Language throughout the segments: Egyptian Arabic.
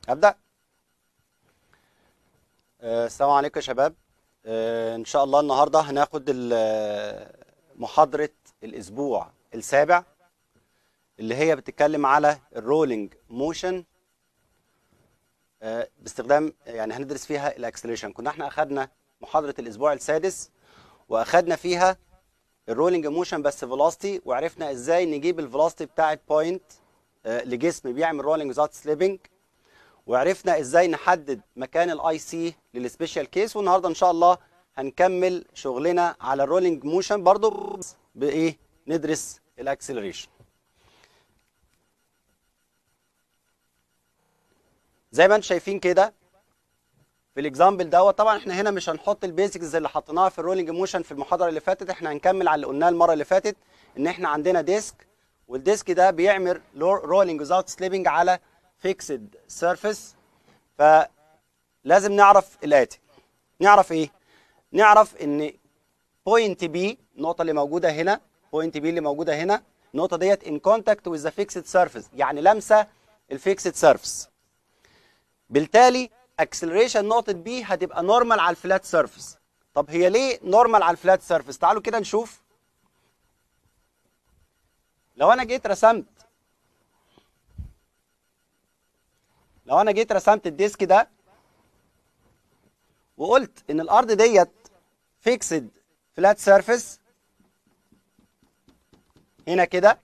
ابدا آه، السلام عليكم يا شباب آه، ان شاء الله النهارده هناخد ال- محاضره الاسبوع السابع اللي هي بتتكلم على الرولينج موشن باستخدام يعني هندرس فيها الاكسلريشن كنا احنا اخدنا محاضره الاسبوع السادس واخدنا فيها الرولينج موشن بس فيلوسيتي وعرفنا ازاي نجيب الفيلوسيتي بتاعت بوينت لجسم بيعمل رولينج without سليبنج وعرفنا ازاي نحدد مكان الاي سي للسبيشال كيس والنهارده ان شاء الله هنكمل شغلنا على الرولينج موشن برضو بايه ندرس الاكسلريشن زي ما انتم شايفين كده في الاكزامبل دوت طبعا احنا هنا مش هنحط البيزكس زي اللي حطيناها في الرولينج موشن في المحاضره اللي فاتت احنا هنكمل على اللي قلناه المره اللي فاتت ان احنا عندنا ديسك والديسك ده بيعمل رولينج without سليبنج على فيكسد سيرفيس فلازم نعرف الاتي نعرف ايه نعرف ان بوينت بي النقطه اللي موجوده هنا بوينت بي اللي موجوده هنا النقطه ديت ان كونتاكت وذ ذا فيكسد سيرفيس يعني لامسه الفيكسد سيرفيس بالتالي اكسلريشن نقطه بي هتبقى نورمال على الفلات سيرفيس طب هي ليه نورمال على الفلات سيرفيس تعالوا كده نشوف لو انا جيت رسمت لو انا جيت رسمت الديسك ده وقلت ان الارض ديت فيكسد فلات سيرفيس هنا كده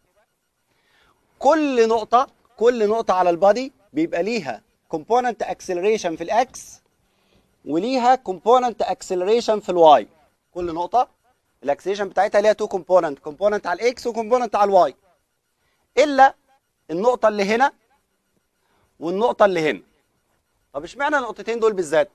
كل نقطة كل نقطة على البادي بيبقى ليها كومبوننت اكسلريشن في الاكس وليها كومبوننت اكسلريشن في الواي كل نقطة الاكسلريشن بتاعتها ليها تو كومبوننت كومبوننت على الاكس وكومبوننت على الواي الا النقطة اللي هنا والنقطة اللي هنا طب اشمعنى النقطتين دول بالذات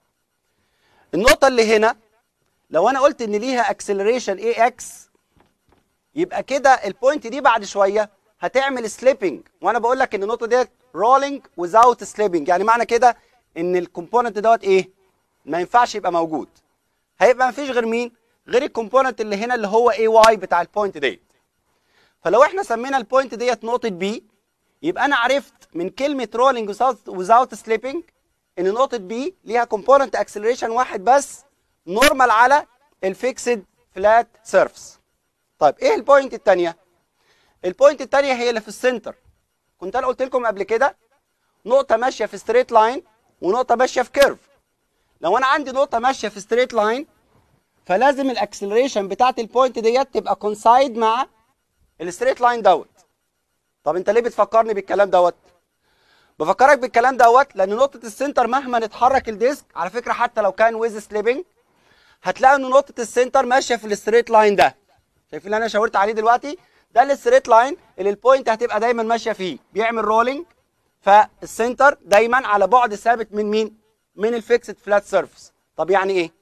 النقطة اللي هنا لو انا قلت ان ليها اكسلريشن اي اكس يبقى كده البوينت دي بعد شوية هتعمل سليبنج وانا بقول لك ان النقطة ديت رولينج without سليبنج يعني معنى كده ان الكومبوننت دوت ايه ما ينفعش يبقى موجود هيبقى مفيش غير مين غير الكومبوننت اللي هنا اللي هو اي واي بتاع البوينت ديت فلو احنا سمينا البوينت ديت نقطة بي يبقى انا عرفت من كلمه رولينج without سليبنج ان نقطه بي ليها كومبوننت اكسلريشن واحد بس نورمال على الفيكسد فلات سيرفيس طيب ايه البوينت الثانيه البوينت الثانيه هي اللي في السنتر كنت انا قلت لكم قبل كده نقطه ماشيه في ستريت لاين ونقطه ماشيه في كيرف لو انا عندي نقطه ماشيه في ستريت لاين فلازم الاكسلريشن بتاعت البوينت ديت تبقى كونسايد مع الستريت لاين دوت طب انت ليه بتفكرني بالكلام دوت بفكرك بالكلام دوت لان نقطه السنتر مهما نتحرك الديسك على فكره حتى لو كان ويز سليبنج هتلاقي ان نقطه السنتر ماشيه في الستريت لاين ده شايفين اللي انا شاورت عليه دلوقتي ده الستريت لاين اللي البوينت هتبقى دايما ماشيه فيه بيعمل رولينج فالسنتر دايما على بعد ثابت من مين من الفيكسد فلات سيرفيس طب يعني ايه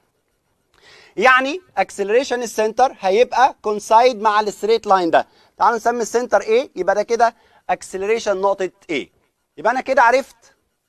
يعني اكسلريشن السنتر هيبقى كونسايد مع الستريت لاين ده تعالوا نسمي السنتر A يبقى ده كده اكسلريشن نقطة A يبقى أنا كده عرفت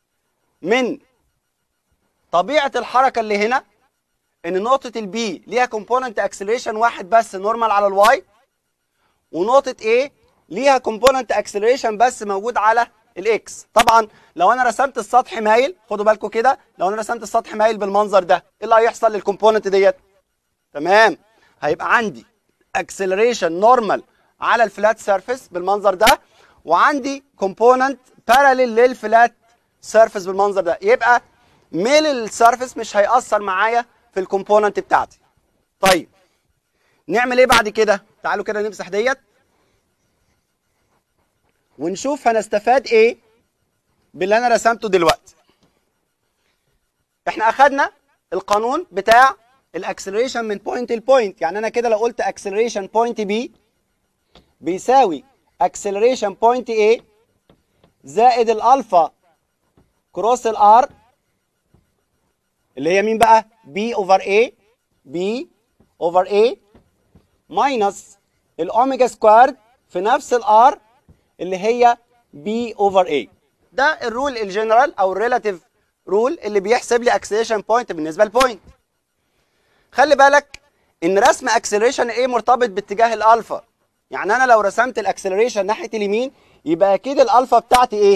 من طبيعة الحركة اللي هنا إن نقطة البي ليها كومبوننت اكسلريشن واحد بس نورمال على الواي ونقطة A ليها كومبوننت اكسلريشن بس موجود على الاكس طبعا لو انا رسمت السطح مايل خدوا بالكم كده لو انا رسمت السطح مايل بالمنظر ده ايه اللي هيحصل للكومبوننت ديت تمام هيبقى عندي اكسلريشن نورمال على الفلات سيرفيس بالمنظر ده وعندي كومبوننت باراليل للفلات سيرفيس بالمنظر ده يبقى ميل السيرفيس مش هيأثر معايا في الكومبوننت بتاعتي طيب نعمل ايه بعد كده تعالوا كده نمسح ديت ونشوف هنستفاد ايه باللي انا رسمته دلوقتي احنا اخدنا القانون بتاع الاكسلريشن من بوينت لبوينت يعني انا كده لو قلت اكسلريشن بوينت بي بيساوي اكسلريشن بوينت A زائد الالفا كروس الار اللي هي مين بقى B اوفر A B اوفر A ماينس الاوميجا سكوارد في نفس الار اللي هي B اوفر A ده الرول الجنرال او الريلاتيف رول اللي بيحسب لي اكسلريشن بوينت بالنسبه لبوينت خلي بالك ان رسم اكسلريشن A مرتبط باتجاه الالفا يعني انا لو رسمت الاكسلريشن ناحيه اليمين يبقى اكيد الالفا بتاعتي ايه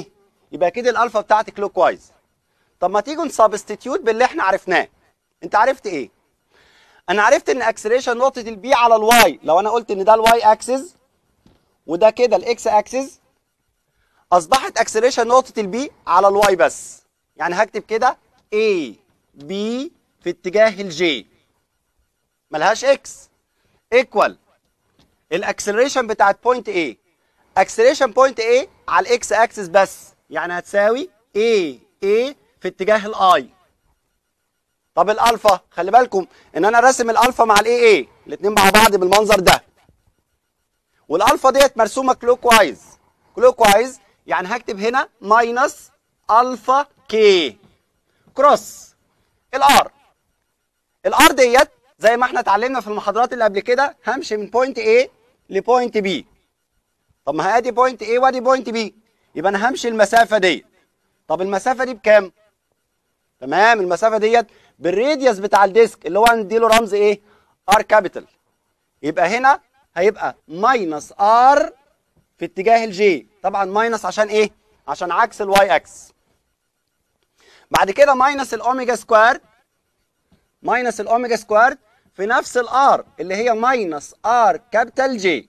يبقى كده الالفا بتاعتي كلوك وايز طب ما تيجوا نسبستيتيوت باللي احنا عرفناه انت عرفت ايه انا عرفت ان اكسلريشن نقطه البي على الواي لو انا قلت ان ده الواي اكسس وده كده الاكس اكسس اصبحت اكسلريشن نقطه البي على الواي بس يعني هكتب كده A B في اتجاه الجي ملهاش اكس ايكوال الاكسلريشن بتاعت بوينت A اكسلريشن بوينت A على الاكس اكسس بس يعني هتساوي A A في اتجاه الاي طب الالفا خلي بالكم ان انا راسم الالفا مع الاي اي الاثنين مع بعض بالمنظر ده والالفا ديت مرسومه كلوك وايز كلوك وايز يعني هكتب هنا ماينس الفا كي كروس الار الار ديت زي ما احنا اتعلمنا في المحاضرات اللي قبل كده همشي من بوينت A لبوينت B طب ما هادي بوينت A وادي بوينت B يبقى انا همشي المسافه ديت طب المسافه دي بكام تمام المسافه ديت بالراديوس بتاع الديسك اللي هو هنديله رمز ايه ار كابيتال يبقى هنا هيبقى ماينس ار في اتجاه الجي طبعا ماينس عشان ايه عشان عكس الواي اكس بعد كده ماينس الاوميجا سكوير ماينس الاوميجا سكوير في نفس الار اللي هي ماينس ار كابيتال جي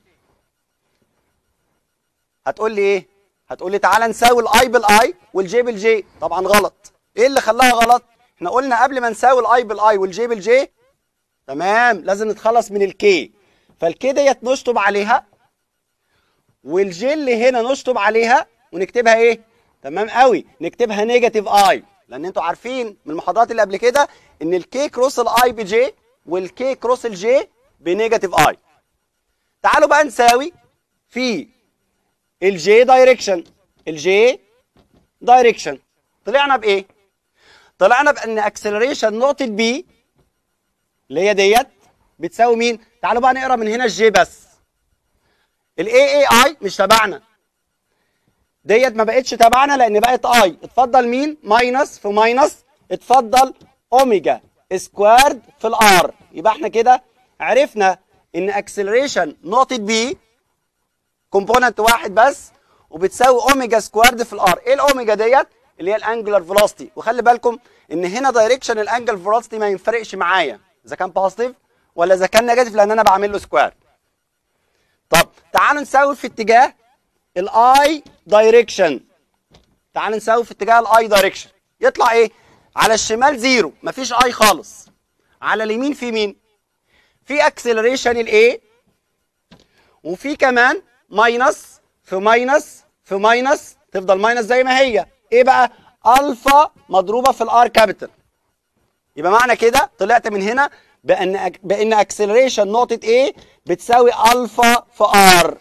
هتقول لي ايه هتقول لي تعالى نساوي الاي بالاي والجي بالجي طبعا غلط ايه اللي خلاها غلط احنا قلنا قبل ما نساوي الاي بالاي والجي بالجي تمام لازم نتخلص من الكي فالكي ديت نشطب عليها والجي اللي هنا نشطب عليها ونكتبها ايه تمام قوي نكتبها نيجاتيف اي لان انتوا عارفين من المحاضرات اللي قبل كده ان الكي كروس الاي بجي والكي كروس الجي بنيجاتيف اي تعالوا بقى نساوي في الجي دايركشن الجي دايركشن طلعنا بايه طلعنا بان اكسلريشن نقطه بي اللي هي ديت بتساوي مين تعالوا بقى نقرا من هنا الجي بس الاي اي اي مش تبعنا ديت ما بقتش تبعنا لان بقت اي اتفضل مين ماينس في ماينس اتفضل اوميجا سكوارد في الار يبقى احنا كده عرفنا ان اكسلريشن نقطه بي كومبوننت واحد بس وبتساوي اوميجا سكوارد في الار ايه الاوميجا ديت اللي هي الانجلر فيلوسيتي وخلي بالكم ان هنا دايركشن الانجل فيلوسيتي ما ينفرقش معايا اذا كان بوزيتيف ولا اذا كان نيجاتيف لان انا بعمل له سكوير طب تعالوا نساوي في اتجاه الاي دايركشن تعالوا نساوي في اتجاه الاي دايركشن يطلع ايه على الشمال زيرو مفيش اي خالص على اليمين في مين في اكسلريشن الاي وفي كمان ماينس في ماينس في ماينس تفضل ماينس زي ما هي ايه بقى الفا مضروبه في الار كابيتال يبقى معنى كده طلعت من هنا بان بان اكسلريشن نقطه A بتساوي الفا في ار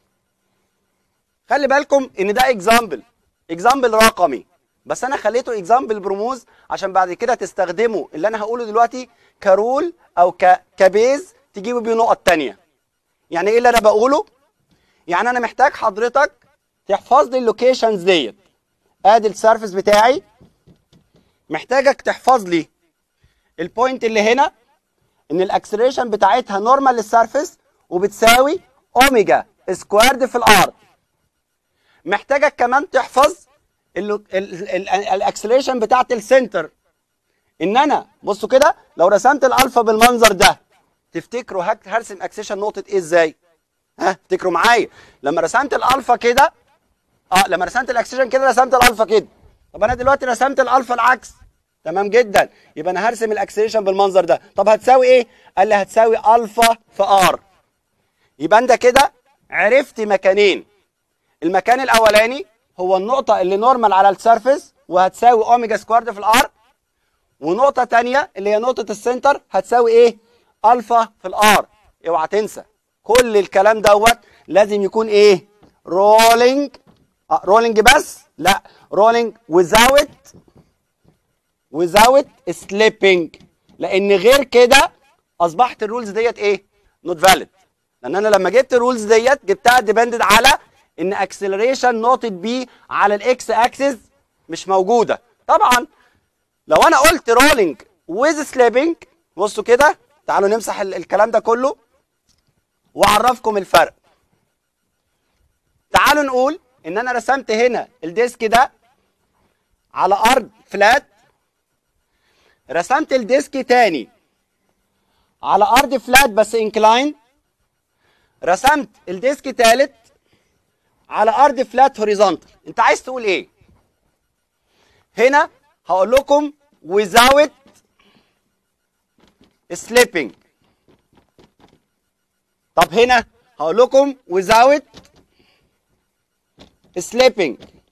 خلي بالكم ان ده اكزامبل اكزامبل رقمي بس انا خليته اكزامبل برموز عشان بعد كده تستخدموا اللي انا هقوله دلوقتي كرول او ك... كبيز تجيبوا بيه نقط تانية يعني ايه اللي انا بقوله يعني انا محتاج حضرتك تحفظ لي اللوكيشنز ديت ادي السيرفيس بتاعي محتاجك تحفظ لي البوينت اللي هنا ان الاكسلريشن بتاعتها نورمال للسيرفيس وبتساوي اوميجا سكوارد في الار محتاجك كمان تحفظ الاكسلريشن بتاعت السنتر ان انا بصوا كده لو رسمت الالفا بالمنظر ده تفتكروا هك- هرسم اكسلريشن نقطه ايه ازاي ها افتكروا معايا لما رسمت الالفا كده اه لما رسمت الاكسجين كده رسمت الالفا كده طب انا دلوقتي رسمت الالفا العكس تمام جدا يبقى انا هرسم الاكسلريشن بالمنظر ده طب هتساوي ايه قال لي هتساوي الفا في ار يبقى انت كده عرفت مكانين المكان الاولاني هو النقطه اللي نورمال على السيرفيس وهتساوي اوميجا سكوارد في الار ونقطه تانية اللي هي نقطه السنتر هتساوي ايه الفا في الار اوعى تنسى كل الكلام دوت لازم يكون ايه رولينج رولينج بس لا رولينج without without slipping لان غير كده اصبحت الرولز ديت ايه نوت فاليد لان انا لما جبت الرولز ديت جبتها ديبندد على ان اكسلريشن نقطه بي على الاكس اكسس مش موجوده طبعا لو انا قلت رولينج with سليبنج بصوا كده تعالوا نمسح ال- الكلام ده كله واعرفكم الفرق تعالوا نقول ان انا رسمت هنا الديسك ده على ارض فلات رسمت الديسك تاني على ارض فلات بس انكلاين رسمت الديسك تالت على ارض فلات هوريزونتال انت عايز تقول ايه هنا هقول لكم without slipping طب هنا هقول لكم without slipping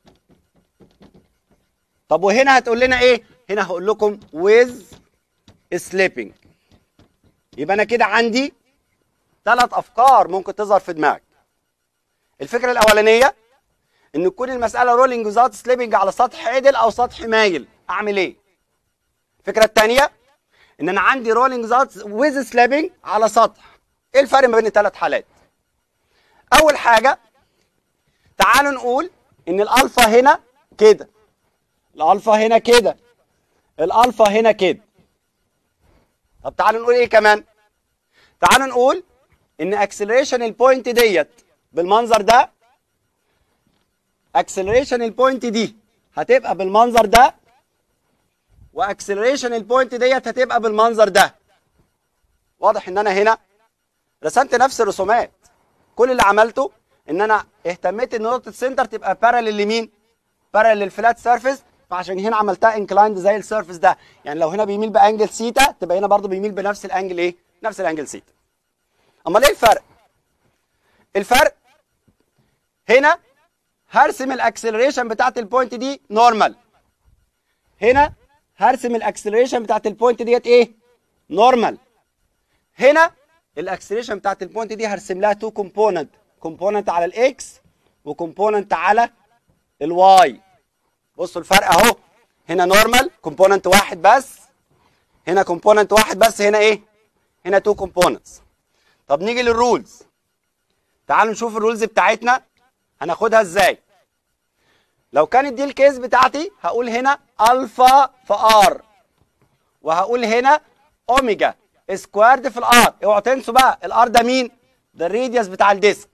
طب وهنا هتقول لنا ايه هنا هقول لكم with slipping يبقى انا كده عندي ثلاث افكار ممكن تظهر في دماغك الفكره الاولانيه ان تكون المساله رولينج وزات سليبنج على سطح عدل او سطح مايل اعمل ايه الفكره الثانيه ان انا عندي رولينج زات ويز سليبنج على سطح ايه الفرق ما بين الثلاث حالات اول حاجه تعالوا نقول ان الالفا هنا كده الالفا هنا كده الالفا هنا كده طب تعالوا نقول ايه كمان تعالوا نقول ان اكسلريشن البوينت ديت بالمنظر ده اكسلريشن البوينت دي هتبقى بالمنظر ده واكسلريشن البوينت ديت هتبقى بالمنظر ده واضح ان انا هنا رسمت نفس الرسومات كل اللي عملته ان انا اهتميت ان نقطه السنتر تبقى بارالل لمين بارالل للفلات سيرفيس فعشان هنا عملتها انكلايند زي السيرفيس ده يعني لو هنا بيميل بانجل سيتا تبقى هنا برضو بيميل بنفس الانجل ايه نفس الانجل سيتا امال ايه الفرق الفرق هنا هرسم الاكسلريشن بتاعت البوينت دي نورمال هنا هرسم الاكسلريشن بتاعت البوينت ديت ايه نورمال هنا الاكسلريشن بتاعت البوينت دي هرسم لها تو كومبوننت كومبوننت على الاكس وكومبوننت على الواي بصوا الفرق اهو هنا نورمال كومبوننت واحد بس هنا كومبوننت واحد بس هنا ايه هنا تو كومبوننتس طب نيجي للرولز تعالوا نشوف الرولز بتاعتنا هناخدها ازاي لو كانت دي الكيس بتاعتي هقول هنا الفا في ار وهقول هنا اوميجا سكوارد في الار اوعوا تنسوا بقى الار ده مين ده الريديوس بتاع الديسك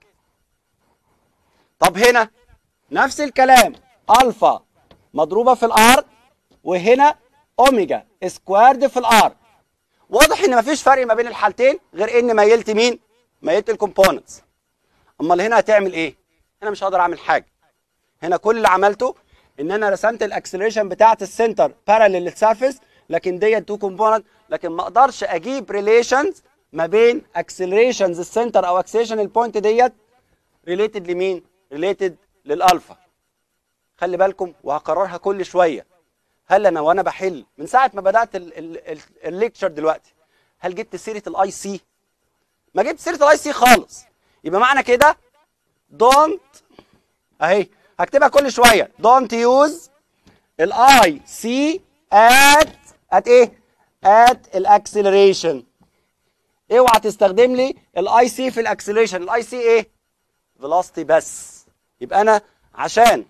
طب هنا نفس الكلام الفا مضروبه في الار وهنا اوميجا سكوارد في الار واضح ان مفيش فرق ما بين الحالتين غير ان ميلت مين ميلت الكومبوننتس امال هنا هتعمل ايه هنا مش هقدر اعمل حاجه هنا كل اللي عملته ان انا رسمت الاكسلريشن بتاعه السنتر بارالل للسيرفيس لكن ديت تو كومبوننت لكن ما اقدرش اجيب ريليشنز ما بين اكسلريشنز السنتر او اكسلريشن البوينت ديت ريليتد لمين ريليتد للالفا خلي بالكم وهكررها كل شويه هل انا وانا بحل من ساعه ما بدات الليكتشر دلوقتي هل جبت سيره الاي سي ما جبت سيره الاي سي خالص يبقى معنى كده دونت اهي هكتبها كل شويه دونت يوز الاي سي ات ات ايه ات الاكسلريشن اوعى تستخدم لي الاي سي في الاكسلريشن الاي سي ايه فيلوسيتي بس يبقى انا عشان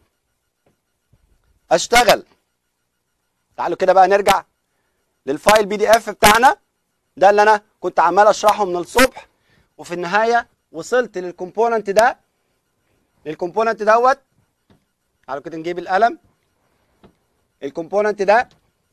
اشتغل تعالوا كده بقى نرجع للفايل بي دي اف بتاعنا ده اللي انا كنت عمال اشرحه من الصبح وفي النهايه وصلت للكومبوننت ده للكومبوننت دوت تعالوا كده نجيب القلم الكومبوننت ده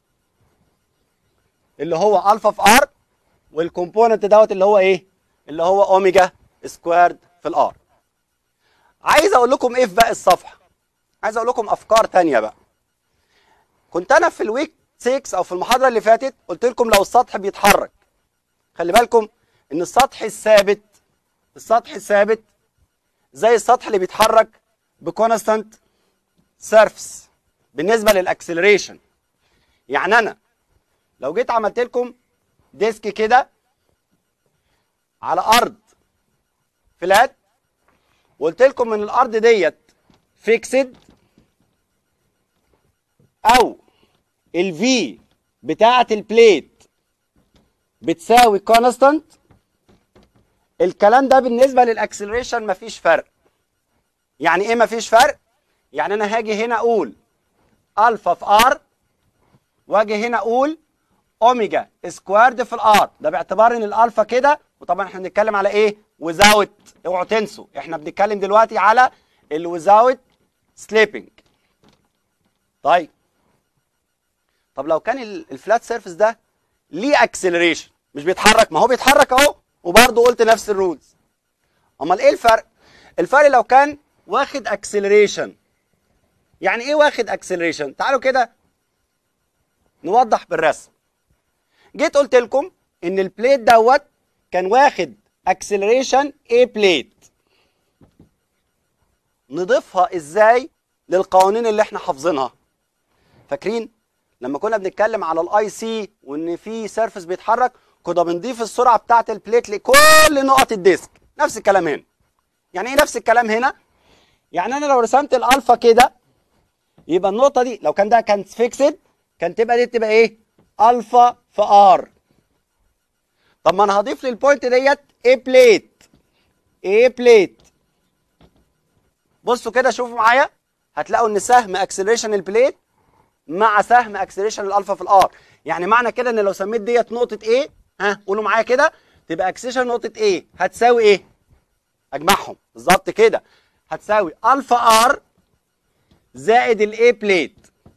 اللي هو الفا في ار والكومبوننت دوت اللي هو ايه اللي هو اوميجا سكويرد في الار عايز اقول لكم ايه في باقي الصفحه عايز اقول لكم افكار تانية بقى كنت انا في الويك 6 او في المحاضره اللي فاتت قلت لكم لو السطح بيتحرك خلي بالكم ان السطح الثابت السطح الثابت زي السطح اللي بيتحرك بكونستانت سيرفس بالنسبه للاكسلريشن يعني انا لو جيت عملت لكم ديسك كده على ارض فلات وقلت لكم ان الارض ديت فيكسد او الفي بتاعه البليت بتساوي كونستانت الكلام ده بالنسبه للاكسلريشن مفيش فرق يعني ايه مفيش فرق يعني انا هاجي هنا اقول الفا في ار واجي هنا اقول اوميجا سكوارد في الار ده باعتبار ان الالفا كده وطبعا احنا بنتكلم على ايه وزاوت اوعوا تنسوا احنا بنتكلم دلوقتي على الوزاوت سليبنج طيب طب لو كان الفلات سيرفيس ده ليه اكسلريشن مش بيتحرك ما هو بيتحرك اهو وبرضه قلت نفس الرولز امال ايه الفرق الفرق لو كان واخد اكسلريشن يعني ايه واخد اكسلريشن تعالوا كده نوضح بالرسم جيت قلت لكم ان البليت دوت كان واخد اكسلريشن ايه بليت نضيفها ازاي للقوانين اللي احنا حافظينها فاكرين لما كنا بنتكلم على الاي سي وان في سيرفس بيتحرك كنا بنضيف السرعه بتاعه البليت لكل نقط الديسك نفس الكلام هنا يعني ايه نفس الكلام هنا يعني انا لو رسمت الالفا كده يبقى النقطه دي لو كان ده كانت فيكسد كان تبقى دي تبقى ايه الفا في ار طب ما انا هضيف للبوينت ديت ايه بليت ايه بليت بصوا كده شوفوا معايا هتلاقوا ان سهم اكسلريشن البليت مع سهم اكسلريشن الالفا في الار يعني معنى كده ان لو سميت ديت نقطه ايه ها قولوا معايا كده تبقى اكسلريشن نقطه ايه هتساوي ايه اجمعهم بالظبط كده هتساوي الفا ار زائد الاي بليت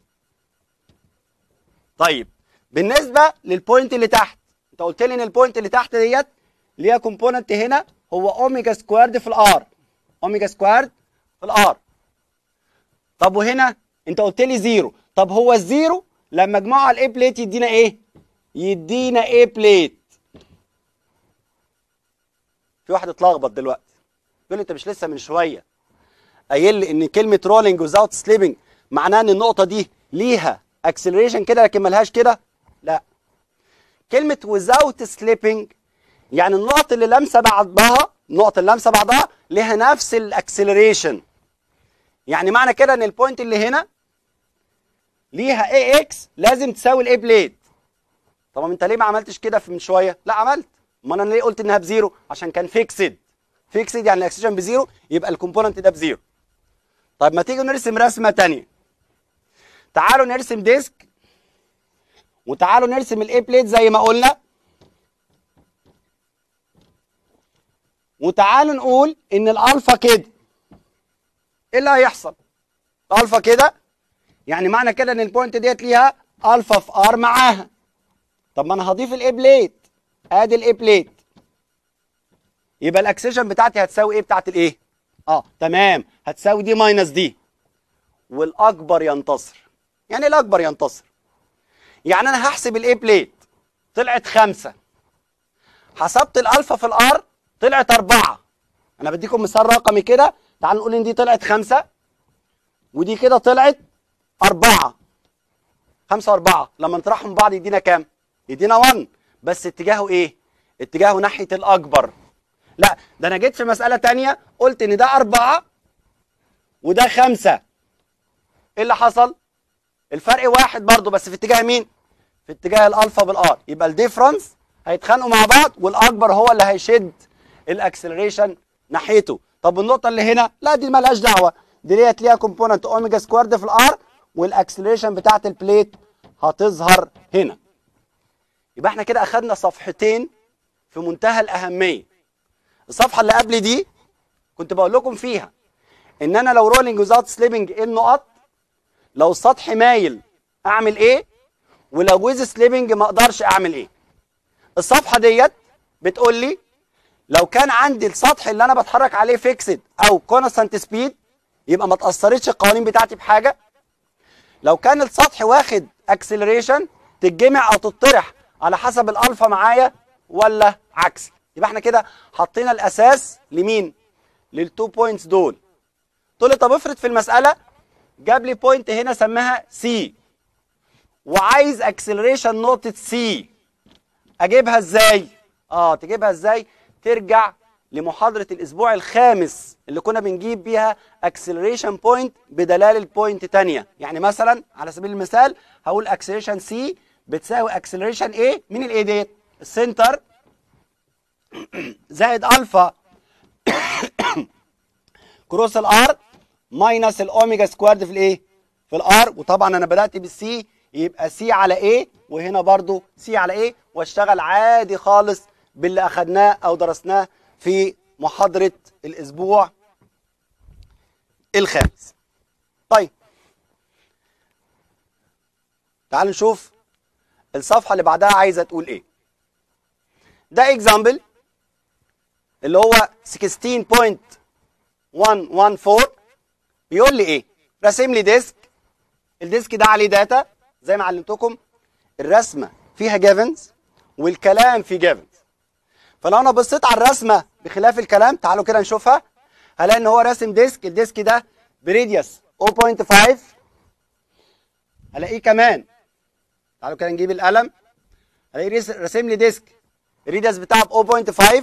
طيب بالنسبه للبوينت اللي تحت انت قلت لي ان البوينت اللي تحت ديت ليها كومبوننت هنا هو اوميجا سكوارد في الار اوميجا سكوارد في الار طب وهنا انت قلت لي زيرو طب هو الزيرو لما اجمعه على الاي بليت يدينا ايه يدينا ايه بليت في واحد اتلخبط دلوقتي يقول لي انت مش لسه من شويه قايل لي ان كلمه رولينج وزاوت سليبنج معناها ان النقطه دي ليها اكسلريشن كده لكن ملهاش كده لا كلمه وزاوت سليبنج يعني النقط اللي لامسه بعضها النقط اللي لامسه بعضها ليها نفس الاكسلريشن يعني معنى كده ان البوينت اللي هنا ليها اي اكس لازم تساوي الاي بليت طب انت ليه ما عملتش كده في من شويه لا عملت ما انا ليه قلت انها بزيرو عشان كان فيكسد فيكسد يعني الاكسجين بزيرو يبقى الكومبوننت ده بزيرو طيب ما تيجي نرسم رسمه ثانيه تعالوا نرسم ديسك وتعالوا نرسم الاي بليت زي ما قلنا وتعالوا نقول ان الالفا كده ايه اللي هيحصل الالفا كده يعني معنى كده ان البوينت ديت ليها الفا في ار معاها طب ما انا هضيف الاي بليت ادي الاي بليت يبقى الاكسجين بتاعتي هتساوي ايه بتاعت الايه اه تمام هتساوي دي ماينس دي والاكبر ينتصر يعني ايه الاكبر ينتصر يعني انا هحسب الاي بليت طلعت خمسة حسبت الالفا في الار طلعت أربعة انا بديكم مثال رقمي كده تعالوا نقول ان دي طلعت خمسة ودي كده طلعت أربعة خمسة وأربعة لما نطرحهم من بعض يدينا كام؟ يدينا 1 بس اتجاهه إيه؟ اتجاهه ناحية الأكبر لا ده أنا جيت في مسألة تانية قلت إن ده أربعة وده خمسة إيه اللي حصل؟ الفرق واحد برضه بس في اتجاه مين؟ في اتجاه الألفا بالآر يبقى الديفرنس هيتخانقوا مع بعض والأكبر هو اللي هيشد الأكسلريشن ناحيته طب النقطة اللي هنا لا دي مالهاش دعوة دي ديت ليها كومبوننت اوميجا سكوارد في الار والاكسلريشن بتاعت البليت هتظهر هنا يبقى احنا كده اخدنا صفحتين في منتهى الاهميه الصفحه اللي قبل دي كنت بقول لكم فيها ان انا لو رولينج وزاوت سليبنج ايه النقط لو السطح مايل اعمل ايه ولو ويز سليبنج ما اقدرش اعمل ايه الصفحه ديت بتقول لي لو كان عندي السطح اللي انا بتحرك عليه فيكسد او كونستانت سبيد يبقى ما تاثرتش القوانين بتاعتي بحاجه لو كان السطح واخد اكسلريشن تتجمع او تطرح على حسب الالفا معايا ولا عكس يبقى احنا كده حطينا الاساس لمين للتو بوينتس دول تقول لي طب افرض في المساله جاب لي بوينت هنا سماها سي وعايز اكسلريشن نقطه سي اجيبها ازاي اه تجيبها ازاي ترجع لمحاضره الاسبوع الخامس اللي كنا بنجيب بيها اكسلريشن بوينت بدلاله بوينت تانية يعني مثلا على سبيل المثال هقول اكسلريشن سي بتساوي اكسلريشن ايه مين الايه ديت السنتر زائد الفا كروس الار ماينس الاوميجا سكوارد في الايه في الار وطبعا انا بدات بالسي يبقى سي على ايه وهنا برضو سي على ايه واشتغل عادي خالص باللي اخدناه او درسناه في محاضره الاسبوع الخامس طيب تعالوا نشوف الصفحه اللي بعدها عايزه تقول ايه ده اكزامبل اللي هو 16.114 بيقول لي ايه راسم لي ديسك الديسك ده عليه داتا زي ما علمتكم الرسمه فيها جيفنز والكلام فيه جيفنز فلو انا بصيت على الرسمه بخلاف الكلام تعالوا كده نشوفها هلاقي ان هو راسم ديسك الديسك ده بريديوس 0.5 هلاقيه كمان تعالوا كده نجيب القلم هلاقيه راسم لي ديسك الريديوس بتاعه ب 0.5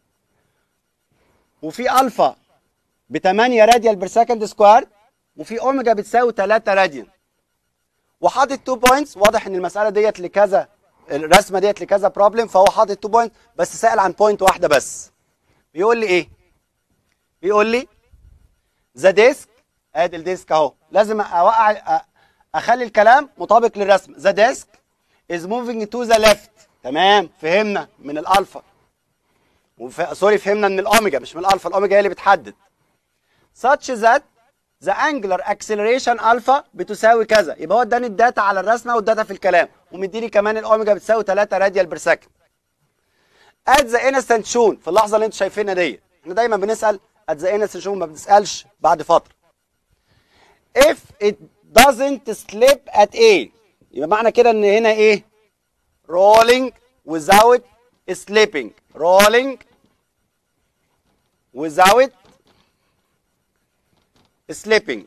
وفي الفا ب 8 راديال بير سكند سكوير وفي اوميجا بتساوي 3 راديان وحاطط 2 بوينتس واضح ان المساله ديت لكذا الرسمه ديت لكذا بروبلم فهو حاطط 2 بوينت بس سائل عن بوينت واحده بس بيقول لي ايه بيقول لي ذا ديسك ادي الديسك اهو لازم اوقع اخلي الكلام مطابق للرسم ذا ديسك از موفينج تو ذا ليفت تمام فهمنا من الالفا وف... سوري فهمنا من الاوميجا مش من الالفا الاوميجا هي اللي بتحدد such that the angular acceleration alpha بتساوي كذا يبقى هو اداني الداتا على الرسمه والداتا في الكلام ومديني كمان الاوميجا بتساوي 3 راديال بير سكند at the instant shown في اللحظه اللي انتوا شايفينها دي احنا دايما بنسال at the instant shown ما بنسالش بعد فتره if it doesn't slip at A يبقى معنى كده ان هنا ايه rolling without slipping rolling without slipping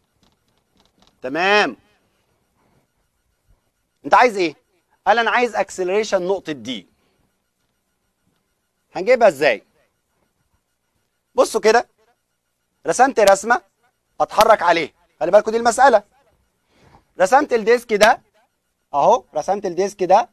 تمام انت عايز ايه قال انا عايز acceleration نقطة دي هنجيبها ازاي بصوا كده رسمت رسمة اتحرك عليه خلي بالكوا دي المسألة رسمت الديسك ده اهو رسمت الديسك ده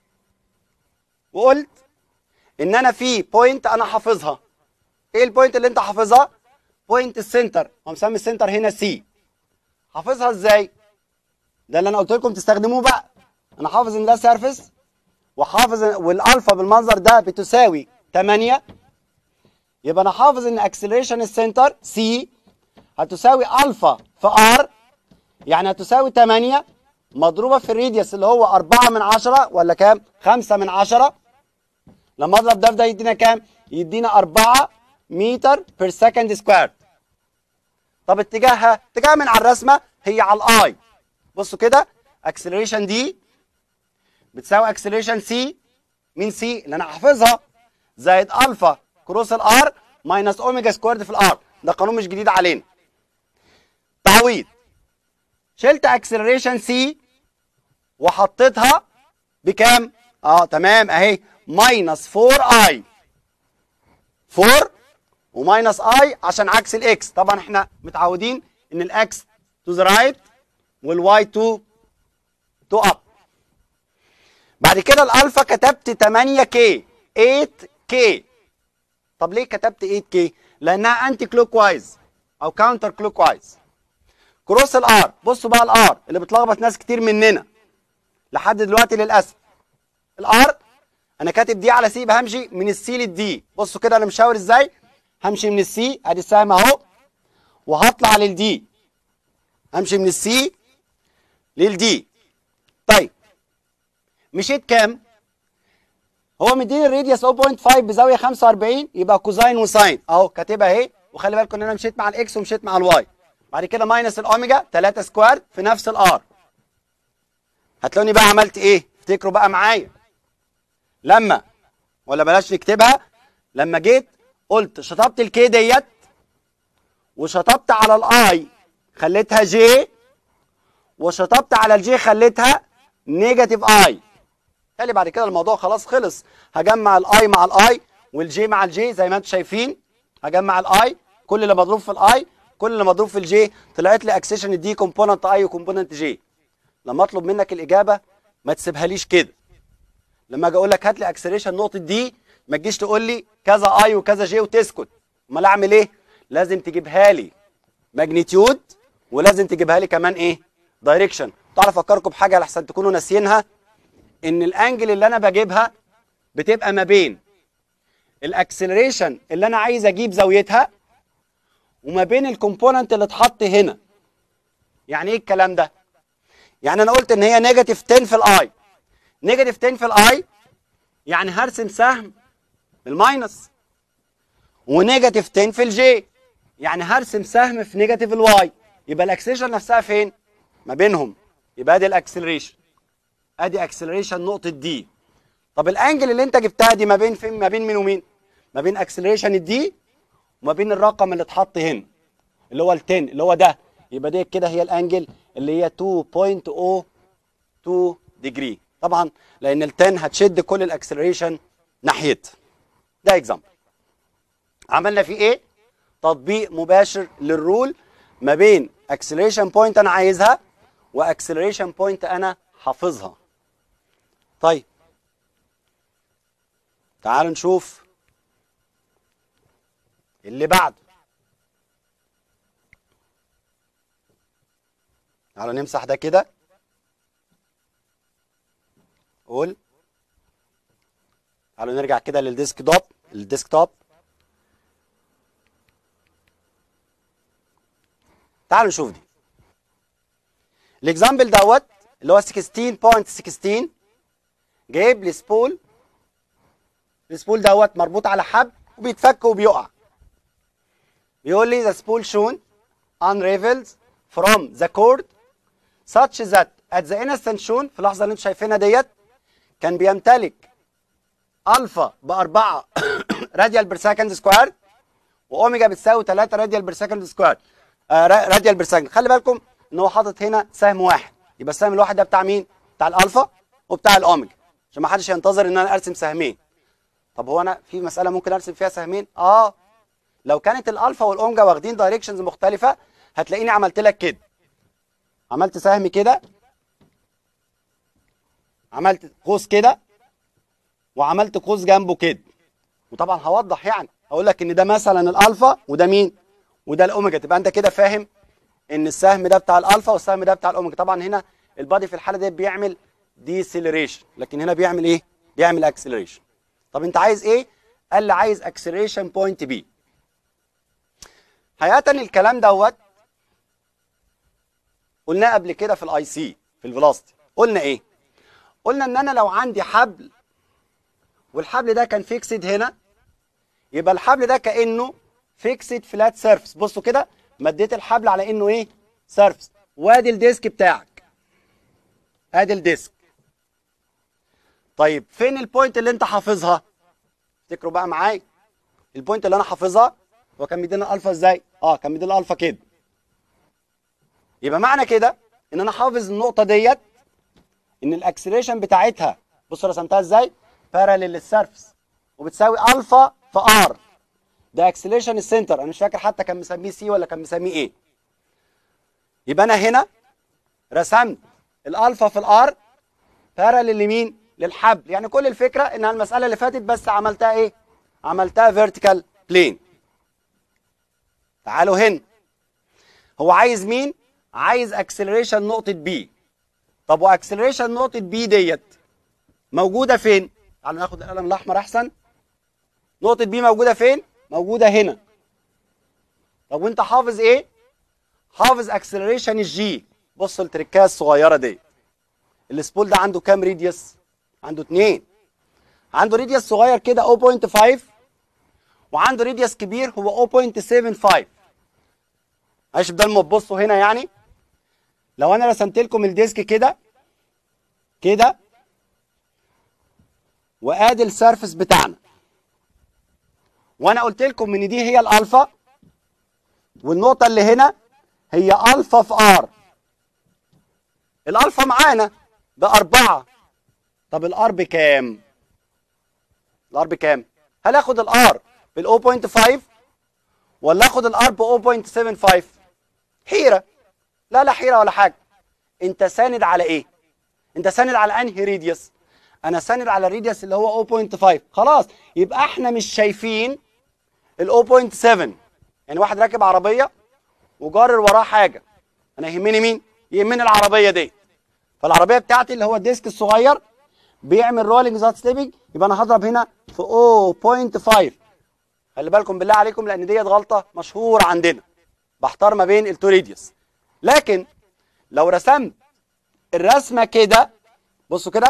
وقلت ان انا في بوينت انا حافظها ايه البوينت اللي انت حافظها بوينت السنتر هو مسمي السنتر هنا سي حافظها ازاي ده اللي انا قلت لكم تستخدموه بقى انا حافظ ان ده سيرفيس وحافظ والالفا بالمنظر ده بتساوي 8 يبقى انا حافظ ان اكسلريشن السنتر سي هتساوي الفا في ار يعني هتساوي 8 مضروبه في الريديوس اللي هو 4 من 10 ولا كام 5 من 10 لما اضرب ده في ده يدينا كام يدينا 4 متر بير سكند سكوير طب اتجاهها اتجاهها من على الرسمه هي على الاي بصوا كده اكسلريشن دي بتساوي اكسلريشن سي مين سي اللي انا حافظها زائد الفا كروس الار ماينس اوميجا سكويرد في الار ده قانون مش جديد علينا تعويض شلت اكسلريشن سي وحطيتها بكام اه تمام اهي ماينس 4 اي 4 وماينس اي عشان عكس الاكس طبعا احنا متعودين ان الاكس تو ذا رايت والواي تو تو اب بعد كده الالفا كتبت 8 كي 8 كي طب ليه كتبت 8 كي لانها انتي كلوك وايز او كاونتر كلوك وايز كروس الار بصوا بقى الار اللي بتلخبط ناس كتير مننا لحد دلوقتي للاسف الار انا كاتب دي على سي يبقى همشي من السي للدي بصوا كده انا مشاور ازاي همشي من السي ادي السهم اهو وهطلع للدي همشي من السي للدي طيب مشيت كام هو مديني الراديوس 0.5 بزاويه 45 يبقى كوزاين وساين اهو كاتبها اهي وخلي بالكم ان انا مشيت مع الاكس ومشيت مع الواي بعد كده ماينس الاوميجا 3 سكوير في نفس الار هتلاقوني بقى عملت ايه افتكروا بقى معايا لما ولا بلاش نكتبها لما جيت قلت شطبت الكي ديت وشطبت على الاي خليتها جي وشطبت على الجي خليتها نيجاتيف اي تالي بعد كده الموضوع خلاص خلص هجمع الاي مع الاي والجي مع الجي زي ما انتم شايفين هجمع الاي كل اللي مضروب في الاي كل اللي مضروب في الجي طلعت لي اكسيشن دي كومبوننت اي وكومبوننت جي لما اطلب منك الاجابه ما تسيبهاليش كده لما اجي اقول لك هات لي اكسلريشن نقطه دي ما تجيش تقول لي كذا اي وكذا جي وتسكت امال اعمل ايه لازم تجيبها لي ماجنتيود ولازم تجيبها لي كمان ايه دايركشن تعرف افكركم بحاجه لحسن تكونوا ناسيينها ان الانجل اللي انا بجيبها بتبقى ما بين الاكسلريشن اللي انا عايز اجيب زاويتها وما بين الكومبوننت اللي اتحط هنا يعني ايه الكلام ده يعني انا قلت ان هي نيجاتيف 10 في الاي نيجاتيف 10 في الاي يعني هرسم سهم الماينس ونيجاتيف 10 في الجي يعني هرسم سهم في نيجاتيف الواي يبقى الاكسلريشن نفسها فين ما بينهم يبقى ادي الاكسلريشن ادي اكسلريشن نقطه دي طب الانجل اللي انت جبتها دي ما بين فين ما بين مين ومين ما بين اكسلريشن الدي وما بين الرقم اللي اتحط هنا اللي هو ال 10 اللي هو ده يبقى دي كده هي الانجل اللي هي 2.02 ديجري طبعا لان ال 10 هتشد كل الاكسلريشن ناحيتها ده اكزامبل عملنا فيه ايه تطبيق مباشر للرول ما بين اكسلريشن بوينت انا عايزها واكسلريشن بوينت انا حافظها طيب تعالوا نشوف اللي بعده تعالوا نمسح ده كده قول تعالوا نرجع كده للديسك توب الديسك توب تعالوا نشوف دي الاكزامبل دوت اللي هو 16.16 جايب لي سبول السبول دوت مربوط على حبل وبيتفك وبيقع بيقول لي the spool shown unravels from the cord such that at the instant shown في اللحظه اللي انتم شايفينها ديت كان بيمتلك الفا بأربعة راديال بير سكند سكوير واوميجا بتساوي 3 راديال بير سكند سكوير آه راديال بير سكند خلي بالكم ان هو حاطط هنا سهم واحد يبقى السهم الواحد ده بتاع مين؟ بتاع الالفا وبتاع الاوميجا عشان ما حدش ينتظر ان انا ارسم سهمين طب هو انا في مساله ممكن ارسم فيها سهمين؟ اه لو كانت الالفا والاوميجا واخدين دايركشنز مختلفه هتلاقيني عملت لك كده عملت سهم كده عملت قوس كده وعملت قوس جنبه كده وطبعا هوضح يعني هقول لك ان ده مثلا الالفا وده مين وده الاوميجا تبقى انت كده فاهم ان السهم ده بتاع الالفا والسهم ده بتاع الاوميجا طبعا هنا البادي في الحاله دي بيعمل ديسيلريشن لكن هنا بيعمل ايه بيعمل اكسلريشن طب انت عايز ايه قال لي عايز اكسلريشن بوينت بي حقيقه الكلام دوت قلناه قبل كده في الاي سي في الفيلوسيتي قلنا ايه قلنا ان انا لو عندي حبل والحبل ده كان فيكسد هنا يبقى الحبل ده كانه فيكسد فلات سيرفيس بصوا كده مديت الحبل على انه ايه سيرفيس وادي الديسك بتاعك ادي الديسك طيب فين البوينت اللي انت حافظها افتكروا بقى معايا البوينت اللي انا حافظها هو كان مدينا الفا ازاي اه كان مدينا الفا كده يبقى معنى كده ان انا حافظ النقطه ديت ان الاكسلريشن بتاعتها بصوا رسمتها ازاي باراليل للسيرفس وبتساوي الفا في ار ده اكسلريشن السنتر انا مش فاكر حتى كان مسميه سي ولا كان مسميه ايه يبقى انا هنا رسمت الالفا في الار باراليل لمين للحبل يعني كل الفكره انها المساله اللي فاتت بس عملتها ايه عملتها فيرتيكال بلين تعالوا هنا هو عايز مين عايز اكسلريشن نقطه بي طب واكسلريشن نقطه بي ديت موجوده فين تعالوا ناخد القلم الاحمر احسن نقطه بي موجوده فين موجوده هنا طب وانت حافظ ايه حافظ اكسلريشن الجي بص التركايه الصغيره دي السبول ده عنده كام ريديوس عنده اتنين عنده ريديوس صغير كده 0.5 وعنده ريديوس كبير هو 0.75 معلش بدل ما تبصوا هنا يعني لو انا رسمت لكم الديسك كده كده وادي السيرفس بتاعنا وانا قلت لكم ان دي هي الالفا والنقطه اللي هنا هي الفا في ار الالفا معانا بأربعة طب الار بكام؟ الار بكام؟ هل اخد الار بال 0.5 ولا اخد الار ب 0.75 حيره لا لا حيره ولا حاجه انت ساند على ايه انت ساند على انهي ريديوس انا ساند على الريديوس اللي هو 0.5 خلاص يبقى احنا مش شايفين ال 0.7 يعني واحد راكب عربيه وجارر وراه حاجه انا يهمني مين يهمني العربيه دي فالعربيه بتاعتي اللي هو الديسك الصغير بيعمل رولينج ذات سليبنج يبقى انا هضرب هنا في 0.5 خلي بالكم بالله عليكم لان ديت غلطه مشهوره عندنا بحتار ما بين التو ريديوس لكن لو رسمت الرسمه كده بصوا كده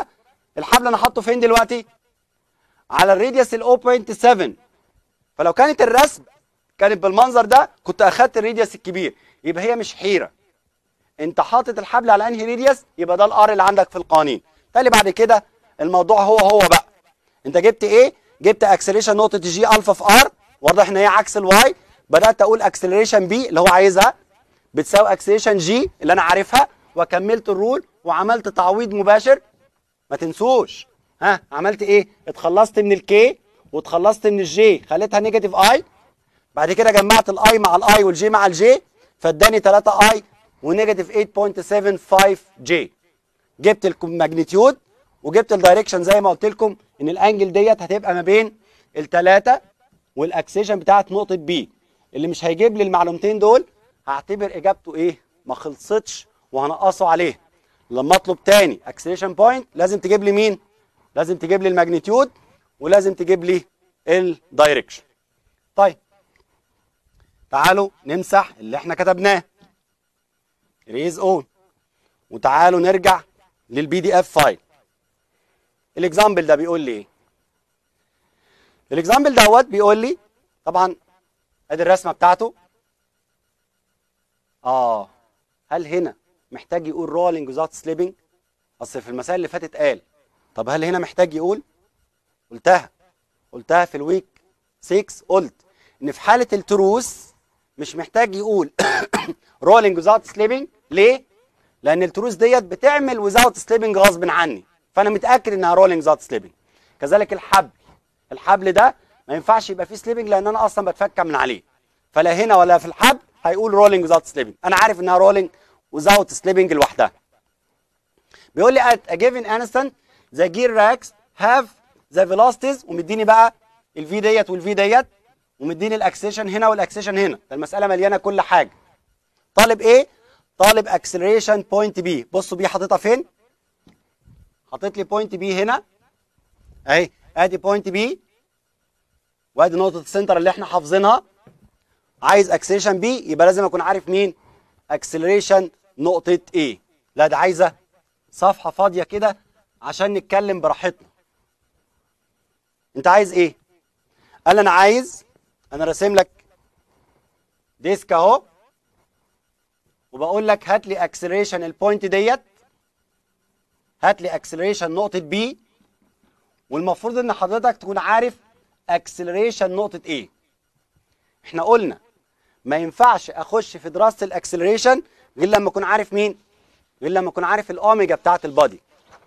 الحبل انا حاطه فين دلوقتي على الراديوس ال 0.7 فلو كانت الرسم كانت بالمنظر ده كنت اخدت الراديوس الكبير يبقى هي مش حيره انت حاطط الحبل على انهي راديوس يبقى ده الار اللي عندك في القوانين تالي بعد كده الموضوع هو هو بقى انت جبت ايه جبت اكسلريشن نقطه جي الفا في ار واضح ان هي عكس الواي بدات اقول اكسلريشن بي اللي هو عايزها بتساوي اكسلريشن جي اللي انا عارفها وكملت الرول وعملت تعويض مباشر ما تنسوش ها عملت ايه اتخلصت من الكي واتخلصت من الجي خليتها نيجاتيف اي بعد كده جمعت الاي مع الاي والجي مع الجي فاداني 3 اي ونيجاتيف 8.75 جي جبت الماجنتيود وجبت الدايركشن زي ما قلت لكم ان الانجل ديت هتبقى ما بين الثلاثه والاكسيشن بتاعت نقطه بي اللي مش هيجيب لي المعلومتين دول هعتبر اجابته ايه ما خلصتش وهنقصه عليه لما اطلب تاني اكسلريشن بوينت لازم تجيب لي مين لازم تجيب لي الماجنتيود ولازم تجيب لي الدايركشن طيب تعالوا نمسح اللي احنا كتبناه ريز اون وتعالوا نرجع للبي دي اف فايل الاكزامبل ده بيقول لي ايه الاكزامبل دوت بيقول لي طبعا ادي الرسمه بتاعته اه هل هنا محتاج يقول رولينج وزات سليبنج اصل في المسائل اللي فاتت قال طب هل هنا محتاج يقول قلتها قلتها في الويك 6 قلت ان في حاله التروس مش محتاج يقول رولينج وزات سليبنج ليه لان التروس ديت بتعمل وزاوت سليبنج غصب عني فانا متاكد انها رولينج وزاوت سليبنج كذلك الحبل الحبل ده ما ينفعش يبقى فيه سليبنج لان انا اصلا بتفك من عليه فلا هنا ولا في الحبل هيقول رولينج وزاوت سليبنج انا عارف انها رولينج وزاوت سليبنج لوحدها بيقول لي at a given instant the gear racks have the velocities ومديني بقى الفي ديت والفي ديت ومديني الاكسيشن هنا والاكسيشن هنا ده المساله مليانه كل حاجه طالب ايه طالب اكسلريشن بوينت بي بصوا بي حاططها فين حاطط لي بوينت بي هنا اهي ادي بوينت بي وادي نقطه السنتر اللي احنا حافظينها عايز اكسلريشن بي يبقى لازم اكون عارف مين اكسلريشن نقطه ايه لا ده عايزه صفحه فاضيه كده عشان نتكلم براحتنا انت عايز ايه قال انا عايز انا راسم لك ديسك اهو وبقول لك هات لي اكسلريشن البوينت ديت هات لي اكسلريشن نقطه بي والمفروض ان حضرتك تكون عارف اكسلريشن نقطه ايه احنا قلنا ما ينفعش اخش في دراسه الاكسلريشن غير لما اكون عارف مين غير لما اكون عارف الاوميجا بتاعه البادي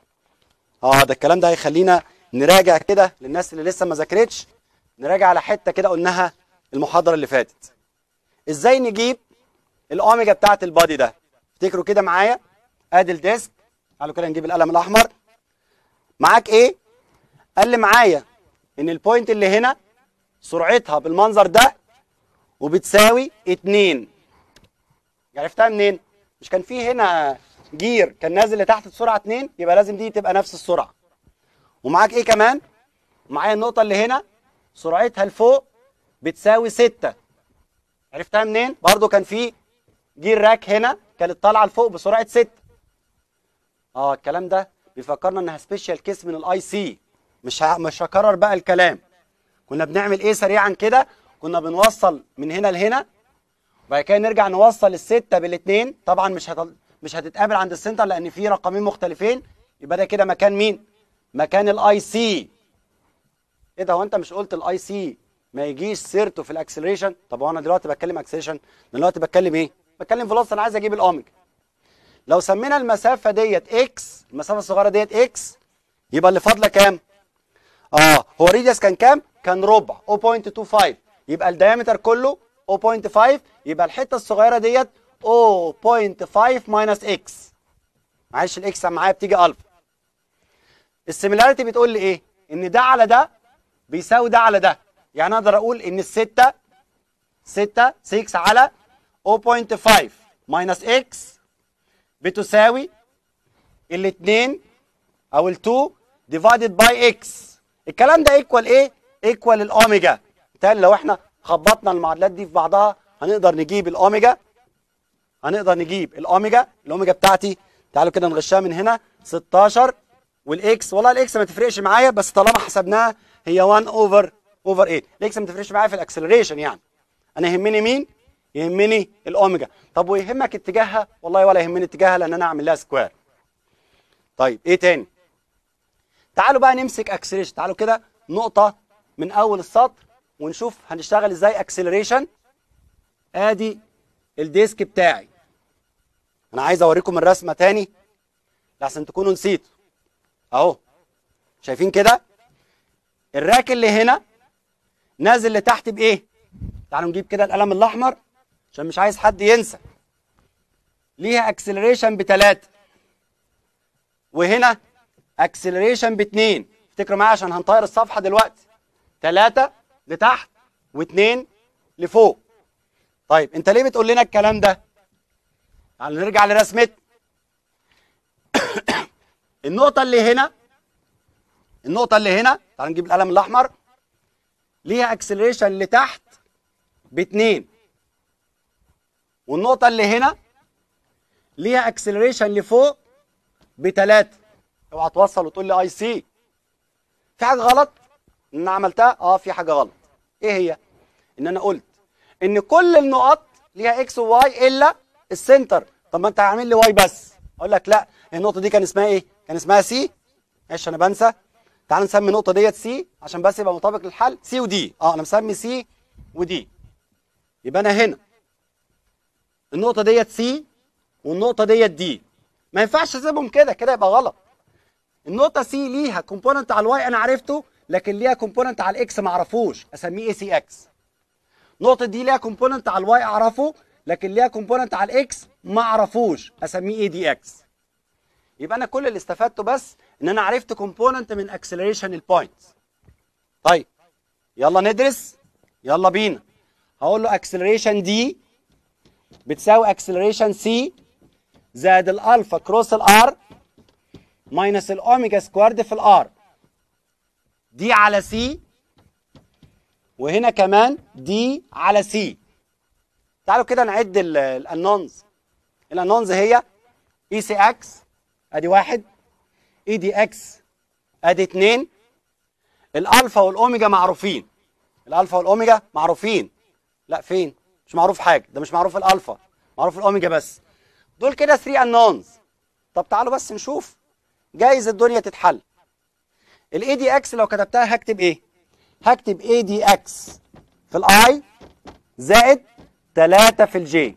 اه ده الكلام ده هيخلينا نراجع كده للناس اللي لسه ما ذاكرتش نراجع على حته كده قلناها المحاضره اللي فاتت ازاي نجيب الاوميجا بتاعه البادي ده افتكروا كده معايا ادي الديسك تعالوا كده نجيب القلم الاحمر معاك ايه قال لي معايا ان البوينت اللي هنا سرعتها بالمنظر ده وبتساوي 2 عرفتها منين مش كان في هنا جير كان نازل لتحت بسرعه 2 يبقى لازم دي تبقى نفس السرعه ومعاك ايه كمان معايا النقطه اللي هنا سرعتها لفوق بتساوي 6 عرفتها منين برضو كان في جير راك هنا كانت طالعه لفوق بسرعه 6 اه الكلام ده بيفكرنا انها سبيشال كيس من الاي سي مش ه... مش هكرر بقى الكلام كنا بنعمل ايه سريعا كده كنا بنوصل من هنا لهنا وبعد كده نرجع نوصل الستة بالاثنين طبعا مش هت... مش هتتقابل عند السنتر لان في رقمين مختلفين يبقى ده كده مكان مين مكان الاي سي ايه ده هو انت مش قلت الاي سي ما يجيش سيرته في الاكسلريشن طب هو انا دلوقتي بتكلم اكسلريشن دلوقتي بتكلم ايه بتكلم فيلوسيتي انا عايز اجيب الاوميجا لو سمينا المسافه ديت اكس المسافه الصغيره ديت اكس يبقى اللي فاضله كام اه هو ريديوس كان كام كان ربع 0.25 يبقى الديامتر كله 0.5 يبقى الحته الصغيره ديت 0.5 ماينس اكس معلش الاكس معايا بتيجي الفا السيميلاريتي بتقول لي ايه ان ده على ده بيساوي ده على ده يعني اقدر اقول ان الستة 6 6 على 0.5 ماينس اكس بتساوي الاثنين او ال2 ديفايدد باي اكس الكلام ده ايكوال ايه ايكوال الاوميجا بالتالي لو احنا خبطنا المعادلات دي في بعضها هنقدر نجيب الاوميجا هنقدر نجيب الاوميجا الاوميجا بتاعتي تعالوا كده نغشها من هنا 16 والاكس والله الاكس ما تفرقش معايا بس طالما حسبناها هي 1 اوفر اوفر 8 الاكس ما تفرقش معايا في الاكسلريشن يعني انا يهمني مين يهمني الاوميجا طب ويهمك اتجاهها والله ولا يهمني اتجاهها لان انا اعمل لها سكوير طيب ايه تاني تعالوا بقى نمسك اكسلريشن تعالوا كده نقطه من اول السطر ونشوف هنشتغل ازاي اكسلريشن ادي الديسك بتاعي انا عايز اوريكم الرسمه تاني لحسن تكونوا نسيتوا اهو شايفين كده الراك اللي هنا نازل لتحت بايه تعالوا نجيب كده القلم الاحمر عشان مش عايز حد ينسى ليها اكسلريشن بتلاتة وهنا اكسلريشن باتنين افتكروا معايا عشان هنطير الصفحه دلوقتي تلاتة لتحت واتنين لفوق طيب انت ليه بتقول لنا الكلام ده تعالوا نرجع لرسمتنا النقطة اللي هنا النقطة اللي هنا تعالوا نجيب القلم الأحمر ليها اكسلريشن لتحت باتنين والنقطة اللي هنا ليها اكسلريشن لفوق بتلاتة اوعى توصل وتقول لي اي سي في حاجة غلط ان انا عملتها اه في حاجة غلط ايه هي ان انا قلت ان كل النقط ليها اكس وواي الا السنتر طب ما انت عامل لي واي بس اقول لك لا النقطة دي كان اسمها ايه كان اسمها سي معلش انا بنسى تعال نسمي النقطة ديت سي عشان بس يبقى مطابق للحل سي ودي اه انا مسمي سي ودي يبقى انا هنا النقطة ديت سي والنقطة ديت دي ما ينفعش اسيبهم كده كده يبقى غلط النقطة سي ليها كومبوننت على الواي انا عرفته لكن ليها كومبوننت على الاكس ما اعرفوش اسميه اي سي اكس النقطة دي ليها كومبوننت على الواي اعرفه لكن ليها كومبوننت على الاكس ما اعرفوش اسميه اي دي اكس يبقى انا كل اللي استفدته بس ان انا عرفت كومبوننت من اكسلريشن البوينتس طيب يلا ندرس يلا بينا هقول له اكسلريشن دي بتساوي اكسلريشن سي زائد الالفا كروس الار ماينس الاوميجا سكوارد في الار دي على سي وهنا كمان دي على سي تعالوا كده نعد الانونز الانونز هي اي سي اكس ادي واحد اي دي اكس ادي اتنين الالفا والاوميجا معروفين الالفا والاوميجا معروفين لا فين مش معروف حاجه ده مش معروف الالفا معروف الاوميجا بس دول كده 3 انونز طب تعالوا بس نشوف جايز الدنيا تتحل الاي دي اكس لو كتبتها هكتب ايه هكتب اي دي اكس في الاي زائد 3 في الجي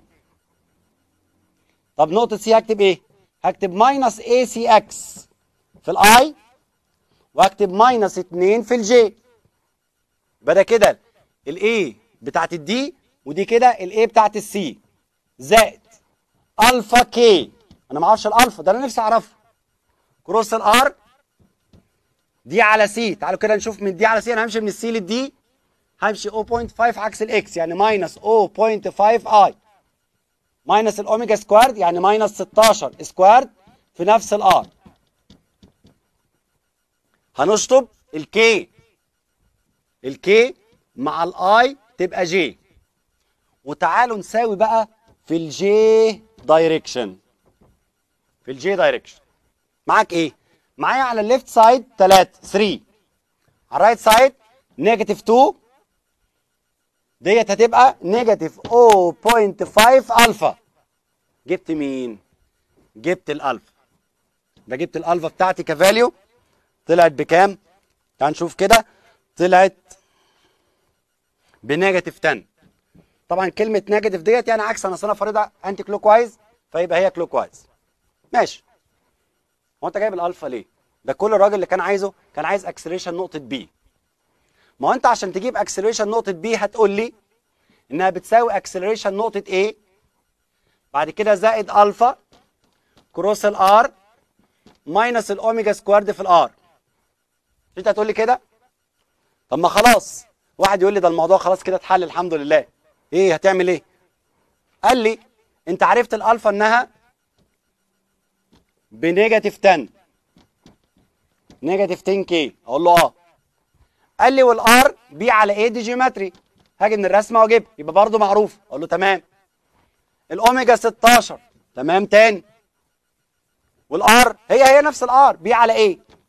طب نقطة سي هكتب ايه؟ هكتب ماينس اي سي اكس في الاي واكتب ماينس 2 في الجي يبقى ده كده الاي بتاعت الدي ودي كده الاي بتاعت السي زائد الفا كي انا ما اعرفش الالفا ده انا نفسي اعرفه كروس الار دي على سي تعالوا كده نشوف من دي على سي انا همشي من السي للدي همشي 0.5 عكس الاكس يعني ماينس 0.5 اي ماينس الاوميجا سكوارد يعني ماينس 16 سكوارد في نفس الار هنشطب الكي الكي مع الاي تبقى جي وتعالوا نساوي بقى في الجي دايركشن في الجي دايركشن معاك ايه معايا على الليفت سايد 3 3 على الرايت سايد نيجاتيف 2 ديت هتبقى نيجاتيف 0.5 الفا جبت مين جبت الالفا ده جبت الالفا بتاعتي كفاليو طلعت بكام تعال نشوف كده طلعت بنيجاتيف 10 طبعا كلمه نيجاتيف ديت يعني عكس انا صنع فريضه انتي كلوك وايز فيبقى هي كلوك وايز ماشي هو انت جايب الالفا ليه ده كل الراجل اللي كان عايزه كان عايز اكسلريشن نقطه بي ما هو انت عشان تجيب اكسلريشن نقطه بي هتقول لي انها بتساوي اكسلريشن نقطه A بعد كده زائد الفا كروس الار ماينس الاوميجا سكوارد في الار انت هتقول لي كده طب ما خلاص واحد يقول لي ده الموضوع خلاص كده اتحل الحمد لله ايه هتعمل ايه قال لي انت عرفت الالفا انها بنيجاتيف 10 نيجاتيف 10 كي اقول له اه قال لي والار بي على ايه دي جيومتري هاجي من الرسمه واجيبها يبقى برضه معروف اقول له تمام الاوميجا 16 تمام تاني والار هي هي نفس الار بي على ايه